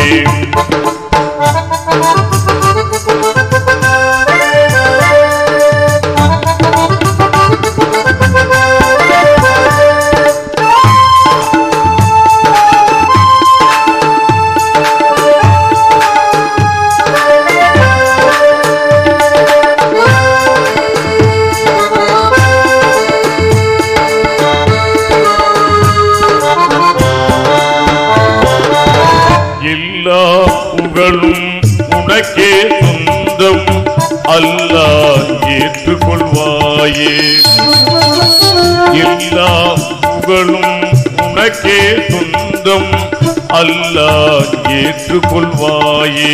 Speaker 1: எல்லா புகழும் உனக்கே சொந்தம் அல்லாஹ் ஏற்றுக்கொள்வாயே எல்லா புகழும் உனக்கே சொந்தம் அல்லாஹ் ஏற்றுக்கொள்வாயே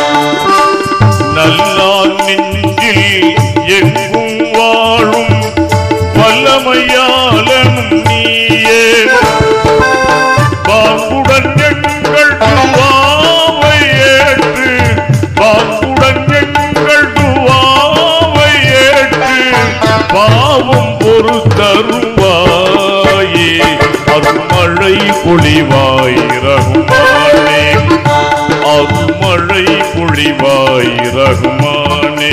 Speaker 1: நல்லான் நெஞ்சில் எங்கும் வாழும் வல்லமையாளனும் நீயே பாம்புடன் எங்கள் துவாவை ஏற்று பாம்புடன் எங்கள் துவாவை ஏற்று பாவம் பொறுத்தருவாயே அருமழை பொழிவாய் ரகுமானே அருமழை பொழிவாய் ரகுமானே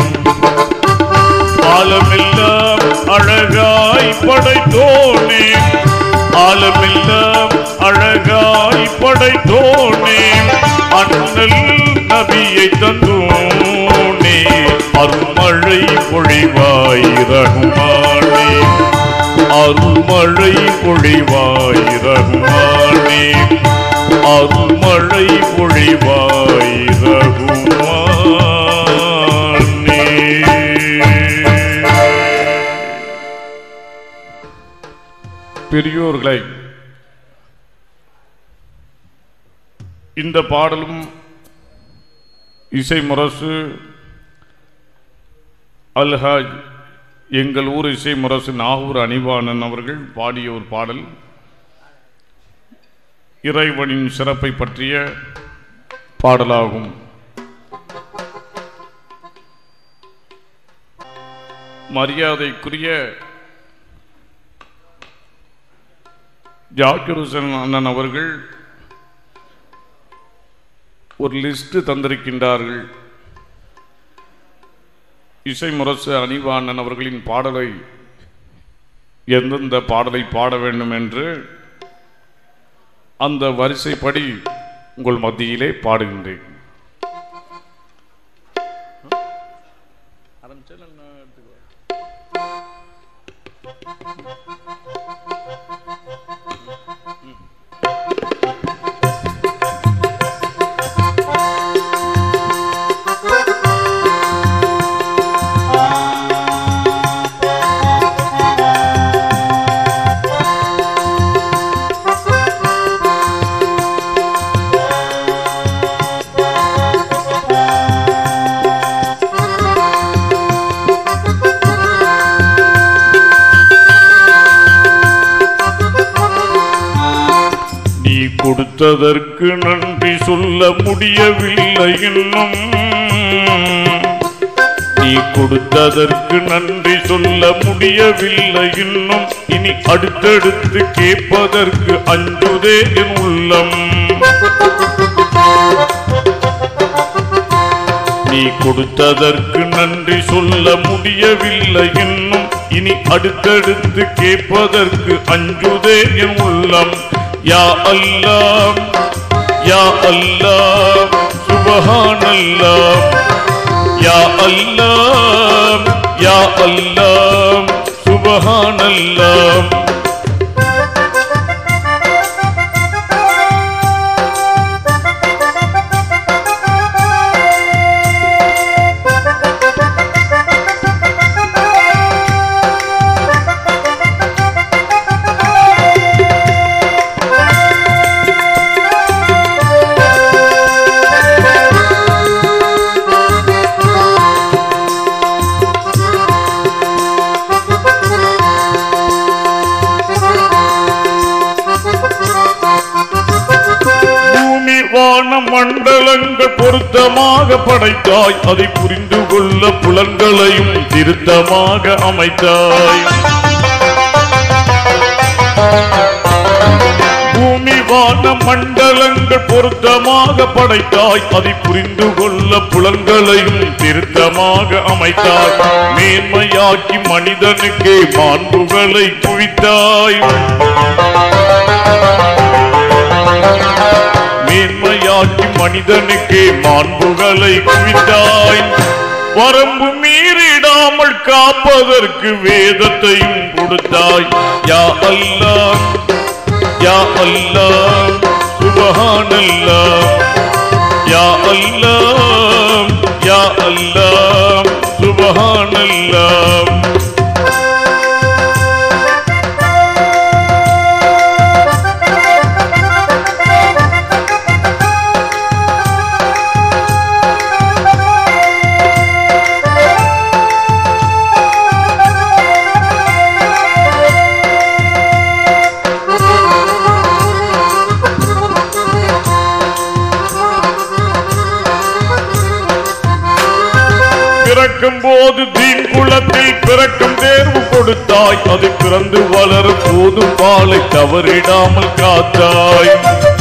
Speaker 1: ஆலமெல்லாம் அழகாய் படைத்தோனே ஆலமெல்லாம் அழகாய் படைத்தோனே அண்ணல் நபியை தந்தோனே அருமழை பொழிவாய் ரகுமானே அருள்மழை பொழிவாய் ரகுமானே அருள்மழை பொழிவாய் ரகுமானே
Speaker 2: பெரியோர்களை இந்த பாடலும் இசை முரசு அல்ஹாஜ் எங்கள் ஊர் இசை முரசு நாகூர் அணிவானன் அவர்கள் பாடிய ஒரு பாடல் இறைவனின் சிறப்பை பற்றிய பாடலாகும் மரியாதைக்குரிய ஜாக்கிர் ஹுசன் அண்ணன் அவர்கள் ஒரு லிஸ்ட் தந்திருக்கின்றார்கள் இசை முரசு அணிவாணன் அவர்களின் பாடலை எந்தெந்த பாடலை பாட வேண்டும் என்று அந்த வரிசைப்படி உங்கள் மத்தியிலே பாடுகின்றேன்
Speaker 1: நீ கொடுத்ததற்கு நன்றி சொல்ல முடியவில்லை இன்னும் நீ கொடுத்ததற்கு நன்றி சொல்ல முடியவில்லை இன்னும் இனி அடுத்தடுத்து கேட்பதற்கு அஞ்சுதே என் உள்ளம் நீ கொடுத்ததற்கு நன்றி சொல்ல முடியவில்லை இன்னும் இனி அடுத்தடுத்து கேட்பதற்கு அஞ்சுதே என் உள்ளம் யா அல்லாம் யா அல்லாம் சுபஹானல்லாம் யா அல்லாம் யா அல்லாம் சுபஹானல்லாம் பூமி வான மண்டலங்கள் பொருத்தமாக படைத்தாய் அதை புரிந்து கொள்ள புலன்களையும் திருத்தமாக அமைத்தாய் பூமி வான மண்டலங்கள் பொருத்தமாக படைத்தாய் அதை புரிந்து கொள்ள புலன்களையும் திருத்தமாக அமைத்தாய் மேன்மையாக்கி மனிதனுக்கே மாண்புகளை குவித்தாய் மேன்மையாக்கி மனிதனுக்கே மாண்புகளை குவித்தாய் வரம்பு மீறிடாமல் காப்பதற்கு வேதத்தையும் கொடுத்தாய் யா அல்லாஹ் யா அல்லாஹ் சுபஹானல்லாஹ் யா அல்லாஹ் யா அல்லாஹ் சுபஹானல்லாஹ்
Speaker 2: பிறக்கும் போது தீன் குலத்தில் பிறக்கும் தேர்வு கொடுத்தாய் அது பிறந்து வளர போதும் பாலை தவறிடாமல் காத்தாய்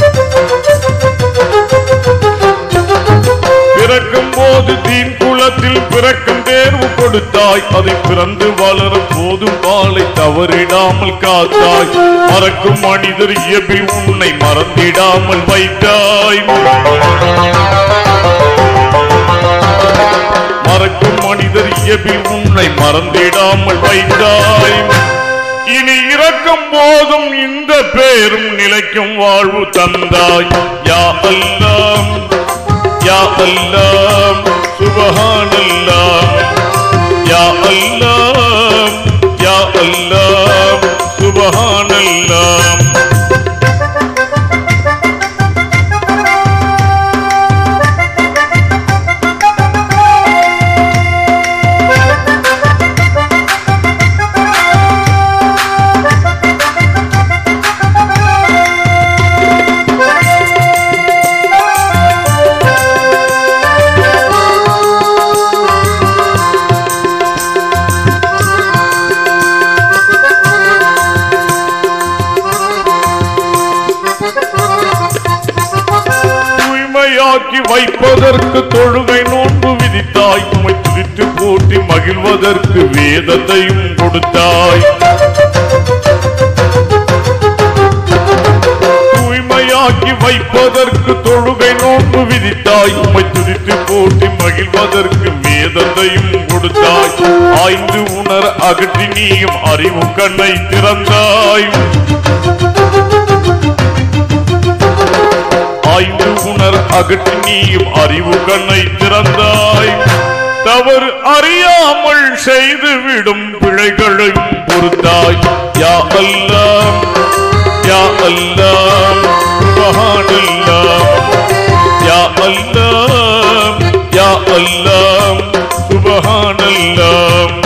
Speaker 2: பிறக்கும் போது தீன் குலத்தில் பிறக்கும் தேர்வு கொடுத்தாய் அதை பிறந்து வளர போதும் பாலை தவறிடாமல் காத்தாய் மறக்கும் மனிதர் இயல்பில் உன்னை மறந்திடாமல் வைத்தாய் மறக்கும் மனிதர் இயல்பில் உன்னை மறந்திடாமல் வைத்தாய் இனி இறக்கும் போதும் இந்த பேரும் நிலைக்கும் வாழ்வு தந்தாய் யா அல்லாம் யா அல்லாம் சுபஹானல்லாம் யா அல்லாம் யா அல்லாம் சுபஹானல்லாம் தூய்மையாக்கி வைப்பதற்கு தொழுகை நோன்பு விதித்தாய் உமை துதித்து போட்டி மகிழ்வதற்கு வேதத்தையும் கொடுத்தாய் தூய்மையாக்கி வைப்பதற்கு தொழுகை நோன்பு விதித்தாய் உமை துதித்து போட்டி மகிழ்வதற்கு வேதத்தையும் கொடுத்தாய் ஆய்ந்து உணர அகற்றி நீயும் அறிவு கண்ணை திறந்தாய் ஆய்ந்து உணர் அகற்றி நீயும் அறிவு கண்ணை திறந்தாய் தவறு அறியாமல் செய்து விடும் பிழைகளையும் பொறுத்தாய் யா அல்லாம் யா அல்லாம் சுபஹானல்லாம் யா அல்லாம் யா அல்லாம் சுபஹானல்லாம்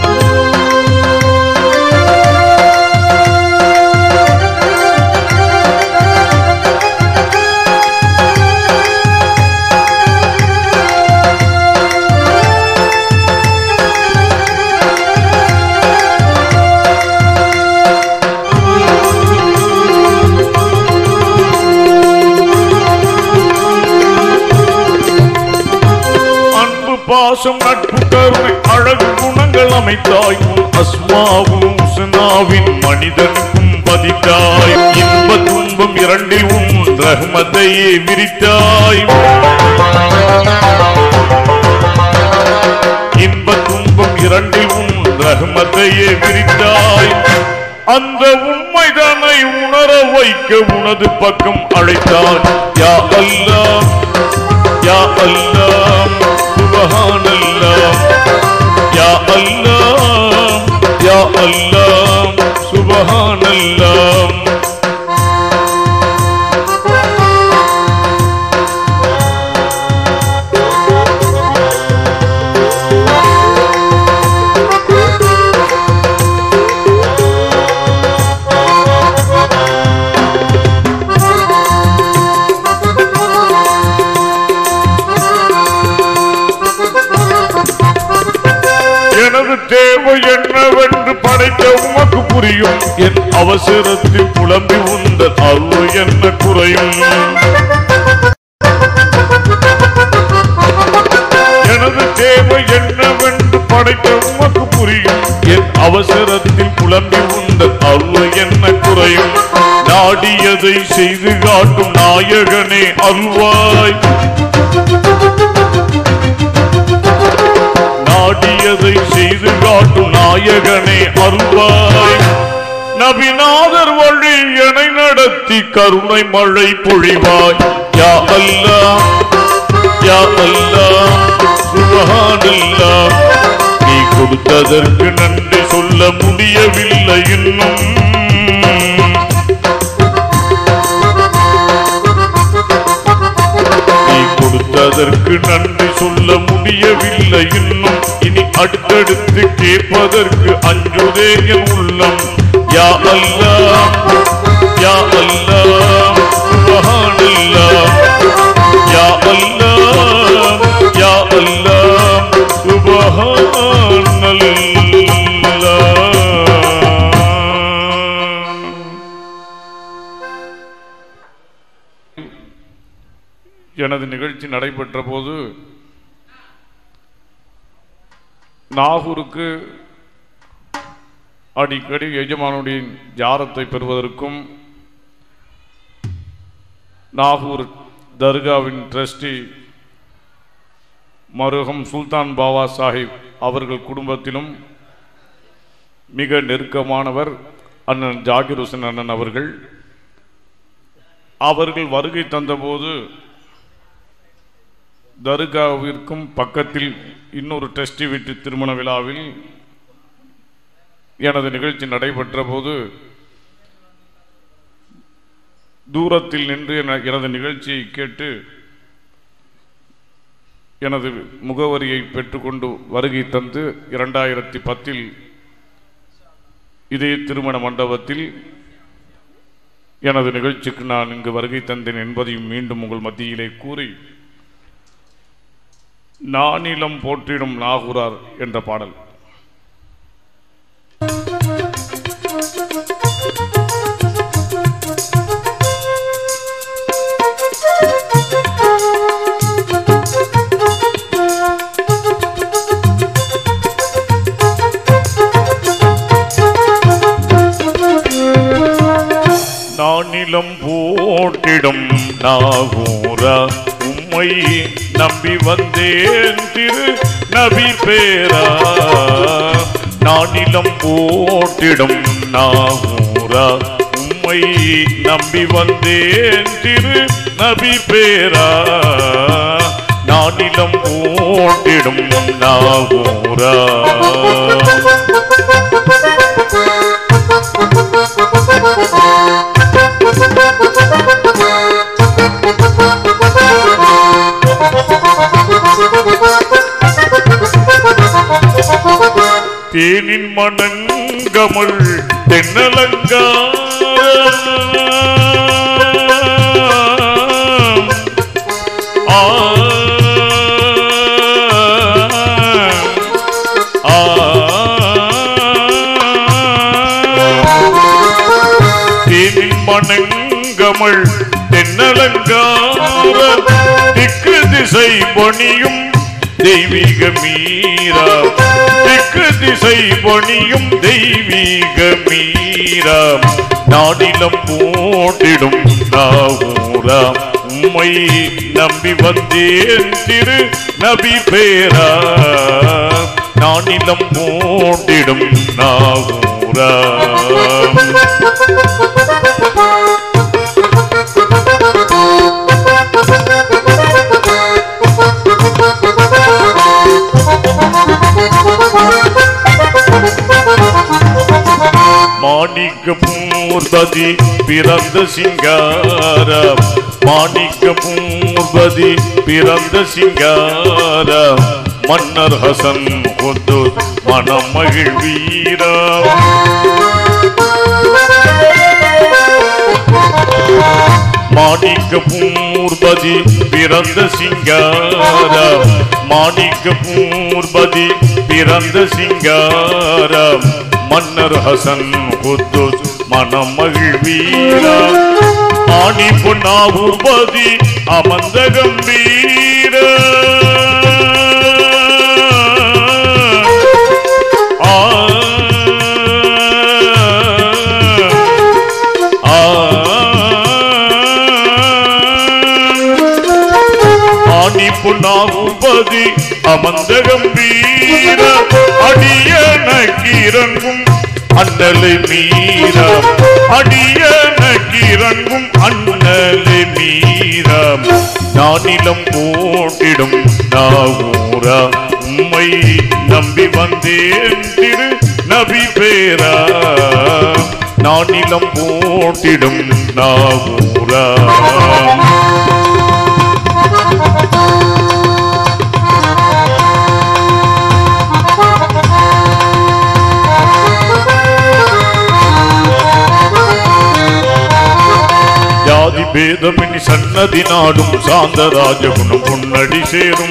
Speaker 2: அன்பு பாசம் நட்பு கருணை அழகு குணங்கள் அமைத்தாய் உன் அஸ்மாவும் உஸ்னாவின் மனிதனுக்கும் பதித்தாய் இன்ப துன்பம் இரண்டில் உன் ரஹ்மத்தையே விரித்தாய் இன்ப துன்பம் இரண்டில் உன் ரஹ்மத்தையே விரித்தாய் அந்த உண்மைதனை உணர வைக்க உனது பக்கம் அழைத்தாய் யா அல்லாஹ் யா அல்லாம் சுபஹானல்லாம் யா அல்லாம் யா அல்லாம் சுபஹானல்லாம் எனது தேவை என்னவென்று படைத்த உமக்கு புரியும் என் அவசரத்தில் புலம்பி உந்த அருள் என்ன குறையும் எனது தேவை என்னவென்று படைத்த உமக்கு புரியும் என் அவசரத்தில் புலம்பி உந்த அருள் என்ன குறையும் நாடியதை செய்து காட்டும் நாயகனே அருள்வாய் நாடியதை செய்து காட்டும் நாயகனே அருள்வாய் நபிநாதர் வழி என்னை நடத்தி கருணை மழை பொழிவாய் யா அல்லாஹ் யா அல்லாஹ் சுபஹானல்லாஹ் நீ கொடுத்ததற்கு நன்றி சொல்ல முடியவில்லை இன்னும் நீ கொடுத்ததற்கு நன்றி சொல்ல முடியவில்லை இன்னும் இனி அடுத்தடுத்து கேட்பதற்கு அஞ்சுதே என் உள்ளம் யா அல்லாஹ் யா அல்லாஹ் சுபஹானல்லாஹ் யா அல்லாஹ் யா அல்லாஹ் சுபஹான் எனது நிகழ்ச்சி நடைபெற்ற போது நாகூருக்கு அடிக்கடி எஜமானுடைய ஜாரத்தை பெறுவதற்கும் நாகூர் தர்காவின் ட்ரஸ்டி மருகம் சுல்தான் பாபா சாஹிப் அவர்கள் குடும்பத்திலும் மிக நெருக்கமானவர் அண்ணன் ஜாகிர் ஹுசன் அண்ணன் அவர்கள் அவர்கள் வருகை தந்தபோது தர்காவிற்கும் பக்கத்தில் இன்னொரு டெஸ்டி வீட்டு திருமண விழாவில் எனது நிகழ்ச்சி நடைபெற்ற போது தூரத்தில் நின்று என- எனது நிகழ்ச்சியை கேட்டு எனது முகவரியை பெற்றுக்கொண்டு வருகை தந்து இரண்டாயிரத்தி பத்தில் இதே திருமண மண்டபத்தில் எனது நிகழ்ச்சிக்கு நான் இங்கு வருகை தந்தேன் என்பதையும் மீண்டும் உங்கள் மத்தியிலே கூறி நானிலம் போற்றிடும் நாகூரார் என்ற பாடல் நானிலம் போட்டிடும் நாகூரா உம்மை நம்பி வந்தேன் திரு நபி பேரா நானிலம் போட்டிடும் நாகூரா உம்மை நம்பி வந்தேன் திரு நபி பேரா நானிலம் போட்டிடும் நாகூரா தேனின் மணங்கமல் தென்னலங்கா ஆ ஆ தேனின் மணங்கமல் தென்னலங்கார திக்கு திசை பணியும் தெய்வீக மீரா திக்கு திசை பணியும் தெய்வீக மீரா நாடிலம் போட்டிடும் நாகூரா உம்மை நம்பி வந்தேன் திரு நபி பேரா நானிலம் போட்டிடும் நாகூரா மாணிக்க பூர்பதி பிறந்த சிங்கார மாணிக்க பூர்பதி பிறந்த சிங்கார மன்னர் ஹசன் கொண்டு மனம் மகிழ்வீரா மாணிக்க பூர்பதி பிறந்த சிங்கார மாணிக்க பூர்பதி பிறந்த சிங்கார மன்னர் ஹசன் குத்துஸ் மனம் மகிழ்வீரா ஆணி பொன்னாபூர்பதி அமர்ந்த கம்பீர ஆ ஆணி புண்ணாகுபதி அமர்ந்த கம்பீர அடியனக்கிறங்கும் அண்ணலை மீற அடியனக்கிறங்கும் அண்ணலை மீற நானிலம் போட்டிடும் நாகூரா உம்மை நம்பி வந்தேன் திரு நபி பேரா நானிலம் போட்டிடும் நாகூரா ஜாதி பேதமினி சன்னதி நாடும் சாந்த ராஜகுணம் பொன்னடி சேரும்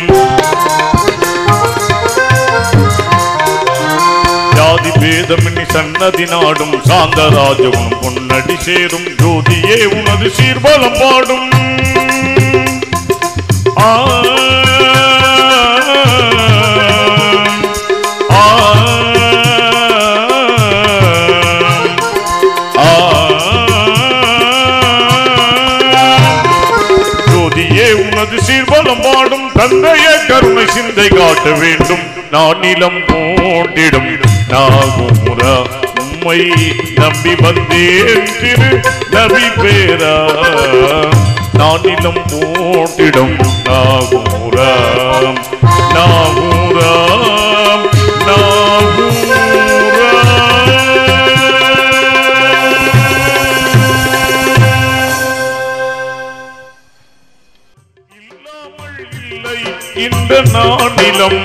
Speaker 2: ஜாதி பேதமினி சன்னதி நாடும் சாந்த ராஜகுணம் பொன்னடி சேரும் ஜோதியே உனது சீர்பலம் பாடும் ஆ ஆ ஆ ஜோதியே உனது சீர்வலம் பாடும் தந்தைய கருணை சிந்தை காட்ட வேண்டும் நான் நிலம் போண்டிடும் நாகுமுரா உம்மை நம்பி வந்தேன் திரு நபி பேரா நான் நிலம் போண்டிடும் நாகுமுரா நாகூரா இல்லாமல் இல்லை இந்த நானிலம்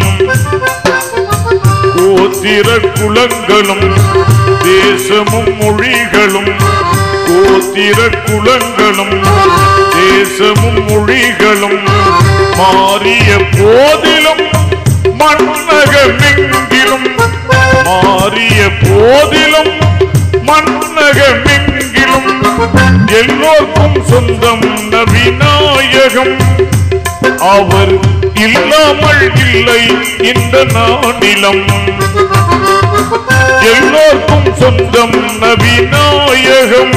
Speaker 2: கோத்திர குலங்களும் தேசமும் மொழிகளும் கோத்திர குலங்களும் தேசமும் மொழிகளும் மாறிய போதிலும் மன்னகமெங்கிலும் மாறிய போதிலும் மன்னகமெங்கிலும் எல்லோர்க்கும் சொந்தம் நபிநாயகம் அவர் இல்லாமல் இல்லை இந்த நானிலம் எல்லோர்க்கும் சொந்தம் நபிநாயகம்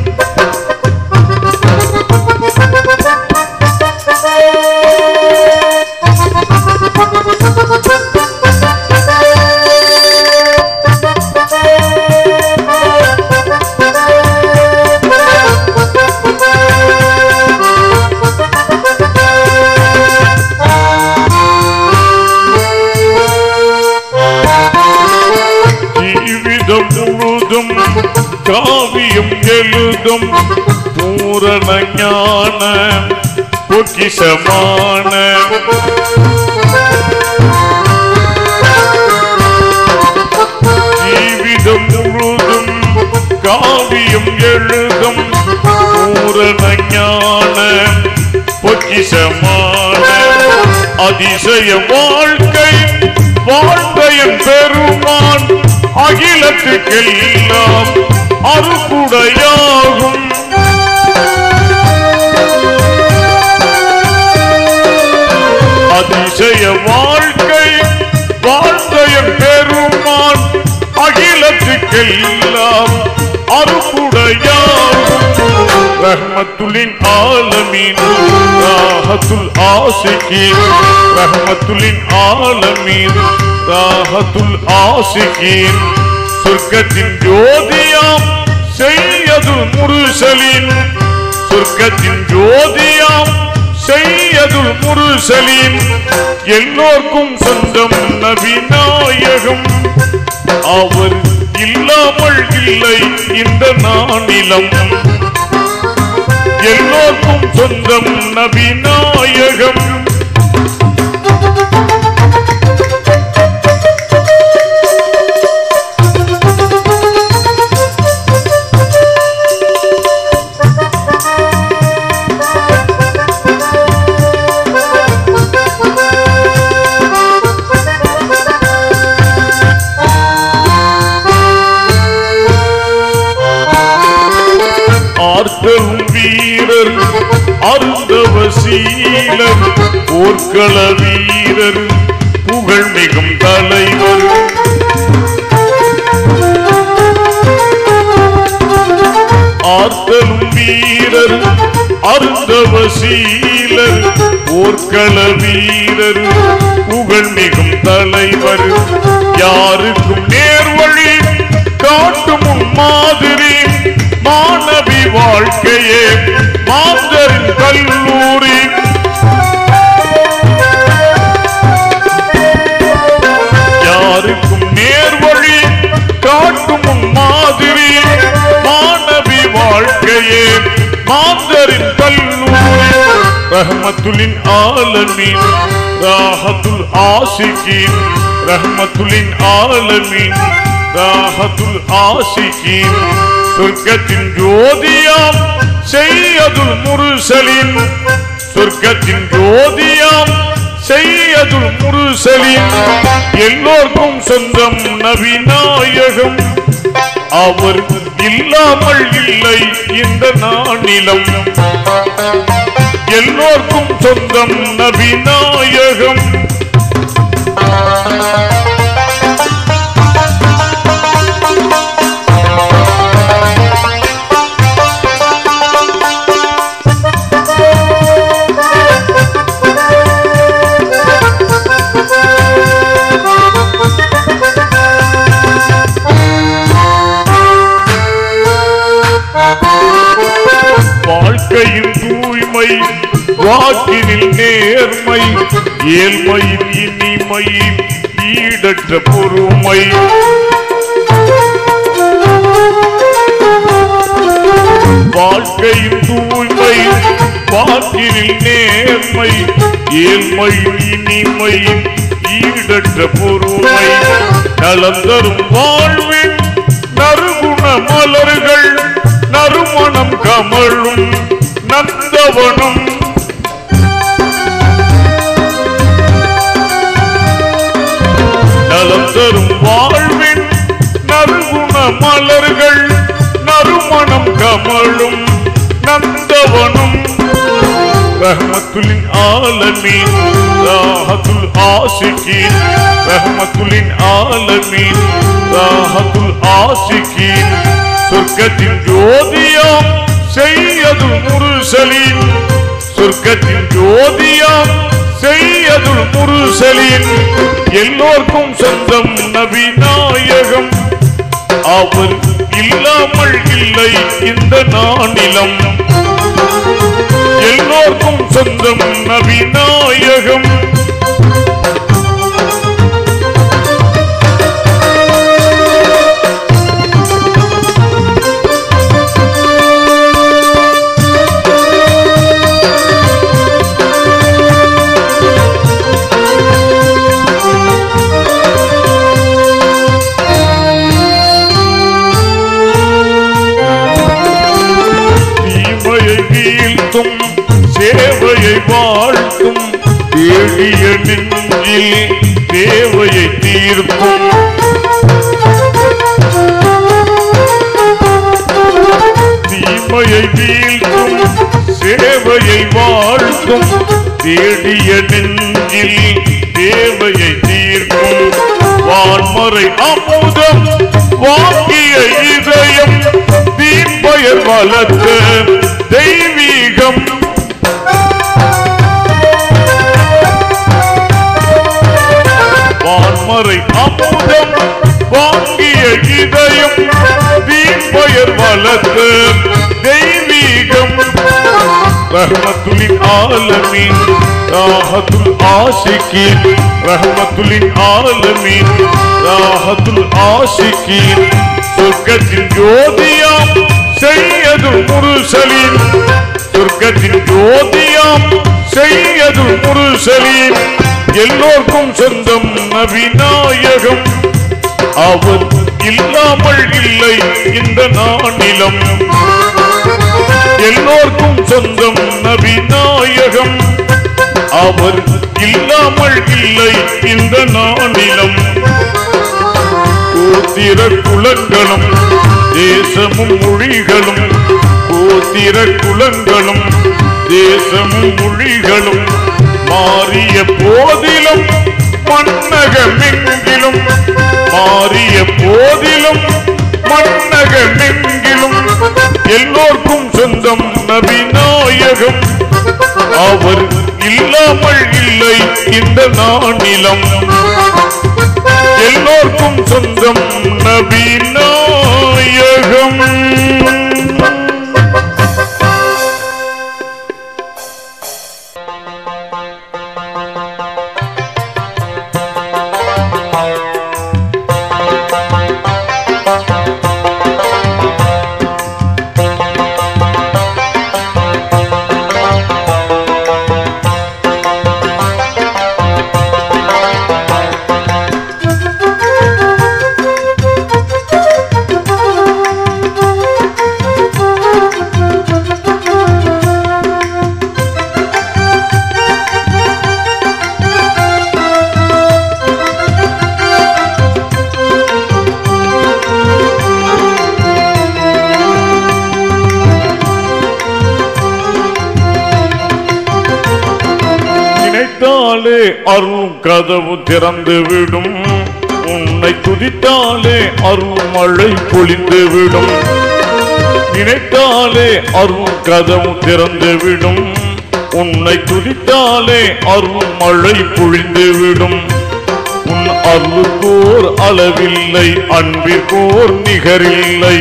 Speaker 2: ஜீவிதம் முழுதும் காவியம் எழுதும் பூரண ஞான பொக்கிஷமான ஜீவிதம் முழுதும் காவியம் எழுதும் பூரண ஞான பொக்கிஷமான அதிசய வாழ்க்கை வாழ்ந்தையன் பெருமான் அகிலத்துக்கெல்லாம் அருக்குடையாகும் அதிசய வாழ்க்கை வாழ்ந்தையன் பெருமான் அகிலத்துக்கெல்லாம் அருக்குடையாகும் ரஹ்மத்துலின் ஆலமீன் ராஹத்துல் ஆசிகீன் ரஹ்மத்துலின் ஆலமீன் ராஹத்துல் ஆசிகீன் சொர்க்கத்தின் ஜோதியாம் செய்யதுல் முருசலின் சொர்க்கத்தின் ஜோதியாம் செய்யதுல் முருசலின் எல்லோர்க்கும் சொந்தம் நபிநாயகம் அவர் இல்லாமல் இல்லை இந்த நானிலம் எல்லோர்க்கும் சொந்தம் நபிநாயகம் ஆர்த்தரும் வீரர் அருந்தவ சீலர் போர்க்கள வீரர் புகழ் மிகும் தலைவர் ஆர்த்தலும் வீரர் அருந்தவ சீலர் போர்க்கள வீரர் புகழ் மிகும் தலைவர் யாருக்கும் நேர்வழி காட்டும் உன் மாதிரி மாணவி வாழ்க்கையே மாந்தரின் கல்லூரி யாருக்கும் நேர்வழி காட்டும் உன் மாதிரி மாணவி வாழ்க்கையே மாந்தரின் கல்லூரி ரஹ்மத்துலின் ஆலமீன் ராஹத்துல் ஆசிகீன் ரஹ்மத்துலின் ஆலமீன் ராஹத்துல் ஆசிகீன் சொர்க்கத்தின் ஜோதியாம் செய்யதுல் முருசலின் சொர்க்கத்தின் ஜோதியாம் செய்யதுல் முருசலின் எல்லோர்க்கும் சொந்தம் நபிநாயகம் அவர் இல்லாமல் இல்லை இந்த நானிலம் எல்லோர்க்கும் சொந்தம் நபிநாயகம் வாழ்க்கையின் தூய்மை வாக்கினில் நேர்மை ஏழ்மையின் இனிமையின் ஈடற்ற பொறுமை வாழ்க்கையின் தூய்மை வாக்கினில் நேர்மை ஏழ்மையின் இனிமையின் ஈடற்ற பொறுமை நலந்தரும் வாழ்வின் நறுகுண மலர்கள் நறுமணம் கமழும் நந்தவனம் நலம் தரும் வாழ்வின் நறுகுண மலர்கள் நறுமணம் கமழும் நந்தவனம் ரஹமத்துலின் ஆலமீன் ராஹத்துல் ஆசிகீன் ரஹமத்துலின் ஆலமீன் ராஹத்துல் ஆசிகீன் சொர்க்கத்தின் ஜோதியாம் செய்யதுல் முருசலின் சொர்க்கத்தின் ஜோதியாம் செய்யதுல் முருசலின் எல்லோர்க்கும் சொந்தம் நபிநாயகம் அவர் இல்லாமல் இல்லை இந்த நானிலம் எல்லோர்க்கும் சொந்தம் நபிநாயகம் தீமையை வீழ்த்தும் சேவையை வாழ்த்தும் தேடிய நெஞ்சில் தேவையை தீர்க்கும் தீமையை வீழ்த்தும் சேவையை வாழ்த்தும் தேடிய நெஞ்சில் தேவையை தீர்க்கும் வான்மறை அமுதம் வாங்கிய இதயம் தீப்பயர் வளர்த்த தெய்வீகம் வான்மறை அமுதம் வாங்கிய இதயம் தீப்பயர் வளர்த்த தெய்வீகம் ரஹமத்துலின் ஆலமீன் ராஹத்துல் ஆசிகீன் ரஹமத்துலின் ஆலமீன் ராஹத்துல் ஆசிகீன் சொர்க்கத்தின் ஜோதியாம் செய்யதுல் முருசலின் சொர்க்கத்தின் ஜோதியாம் செய்யதுல் முருசலின் எல்லோர்க்கும் சொந்தம் நபிநாயகம் அவர் இல்லாமல் இல்லை இந்த நானிலம் எல்லோர்க்கும் சொந்தம் நபிநாயகம் அவர் இல்லாமல் இல்லை இந்த நானிலம் கோத்திர குலங்களும் தேசமும் மொழிகளும் கோத்திர குலங்களும் தேசமும் மொழிகளும் மாறிய போதிலும் மன்னகமெங்கிலும் மாறிய போதிலும் மன்னகமெங்கிலும் எல்லோர்க்கும் சொந்தம் நபிநாயகம் அவர் இல்லாமல் இல்லை இந்த நானிலம் எல்லோர்க்கும் சொந்தம் நபிநாயகம்
Speaker 3: Thank
Speaker 2: நினைத்தாலே அருள் கதவு திறந்து விடும் உன்னை துதித்தாலே அருள் மழை பொழிந்து விடும் நினைத்தாலே அருள் கதவு திறந்து விடும் உன்னை துதித்தாலே அருள் மழை பொழிந்து விடும் உன் அருளுக்கோர் அளவில்லை அன்பிற்கோர் நிகரில்லை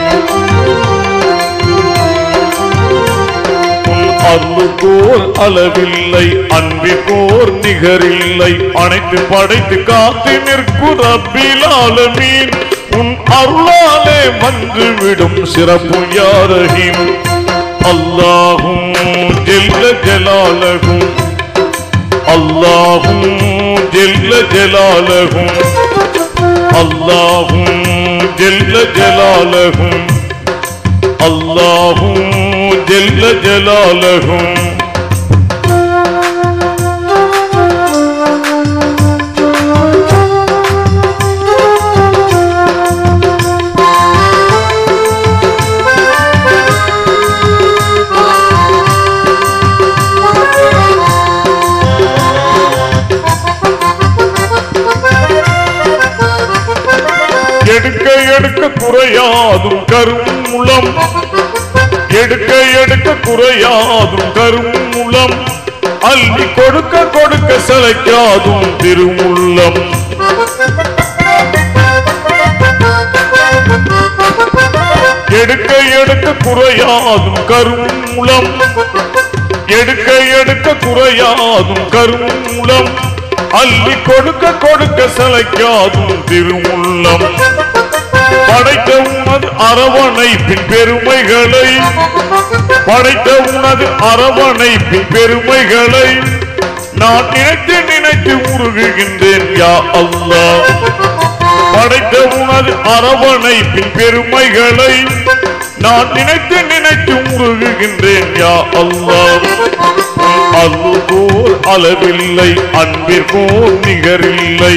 Speaker 2: உன் அருளுக்கோர் அளவில்லை அன்பிற்கோர் நிகரில்லை அனைத்து படைத்து காத்து நிற்கும் ரப்பிலாலமீன் உன் அருளாலே வந்துவிடும் சிறப்பு யாரகின் அல்லாஹும் ஜெல்ல ஜலாலகும் அல்லாஹும் ஜெல்ல ஜலாலகும் அல்லாஹும் ஜெல்ல ஜலாலகும் அல்லாஹும் ஜெல்ல ஜலாலகும் எடுக்க எடுக்க குறையாதும் கருமுளம் எடுக்க எடுக்க குறையாதும் கருமுளம் அள்ளி கொடுக்க கொடுக்க சளைக்காதும் திருமுள்ளம் எடுக்க எடுக்க குறையாதும் கருமுளம் எடுக்க எடுக்க குறையாதும் கருமுளம் அள்ளி கொடுக்க கொடுக்க சளைக்காதும் திருமுள்ளம் படைத்த உனது அரவணைப்பின் பெருமைகளை படைத்த உனது அரவணைப்பின் பெருமைகளை நான் நினைத்து நினைத்து உருகுகின்றேன் யா அல்லாஹ் படைத்த உனது அரவணைப்பின் பெருமைகளை நான் நினைத்து நினைத்து உருகுகின்றேன் யா அல்லாஹ் அருள்கோர் அளவில்லை அன்பிற்கோர் நிகரில்லை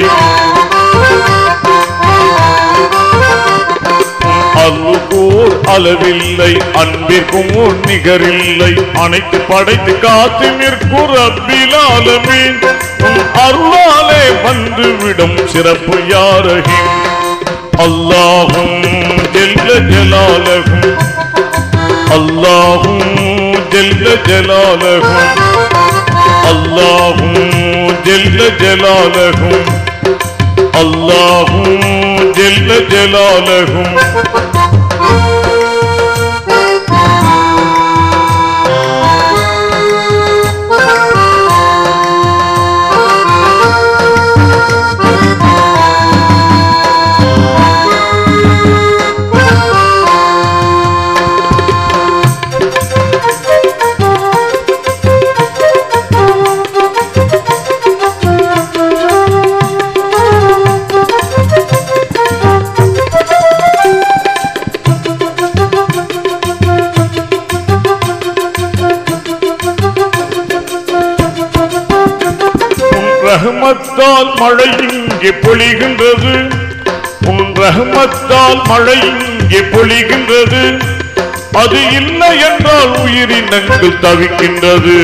Speaker 2: அருள்கோர் அளவில்லை அன்பிற்கும் ஓர் நிகரில்லை அனைத்து படைத்து காத்து நிற்கும் ரப்பிலாலமீன் உன் அருளாலே வந்துவிடும் சிறப்பு யாரகின் அல்லாஹும் ஜெல்ல ஜலாலகும் அல்லாஹும் ஜெல்ல ஜலாலகும் அல்லாஹும் ஜெல்ல ஜலாலகும் அல்லாஹும் ஜெல்ல ஜலாலகும் உன் ரஹமத்தால் மழை இங்கே பொழிகின்றது உன் ரஹமத்தால் மழை இங்கே பொழிகின்றது அது இல்லை என்றால் உயிரினங்கள் தவிக்கின்றது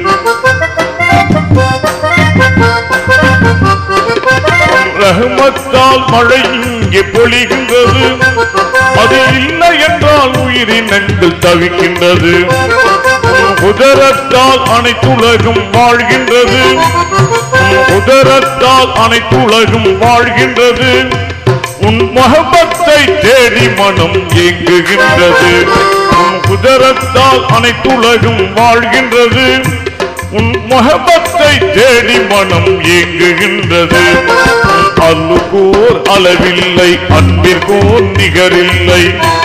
Speaker 2: உன் ரஹமத்தால் மழை இங்கே பொழிகின்றது அது இல்லை என்றால் உயிரினங்கள் தவிக்கின்றது உன் உதரத்தால் அனைத்துலகும் வாழ்கின்றது உன் உதரத்தால் அனைத்துலகும் வாழ்கின்றது உன் மகபத்தை தேடி மனம் ஏங்குகின்றது உன் உதரத்தால் அனைத்துலகும் வாழ்கின்றது உன் மகபத்தை தேடி மனம் ஏங்குகின்றது அல்லுகோர் அளவில்லை அன்பிற்கோர் நிகரில்லை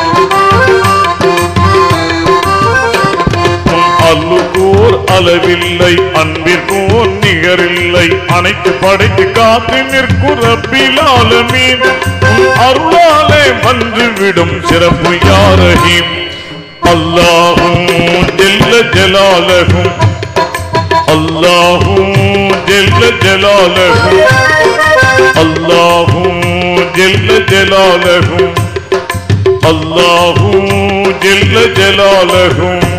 Speaker 2: அல்லுகோர் அளவில்லை அன்பிற்கோர் நிகரில்லை அனைத்து படைத்து காத்து நிற்கும் ரப்பிலாலமீன் உன் அருளாலே வந்துவிடும் சிறப்பு யாரஹீம் அல்லாஹும் ஜெல்ல ஜலாலகும் அல்லாஹும் ஜெல்ல ஜலாலகும் அல்லாஹும் ஜெல்ல ஜலாலகும் அல்லாஹும் ஜெல்ல ஜலாலகும்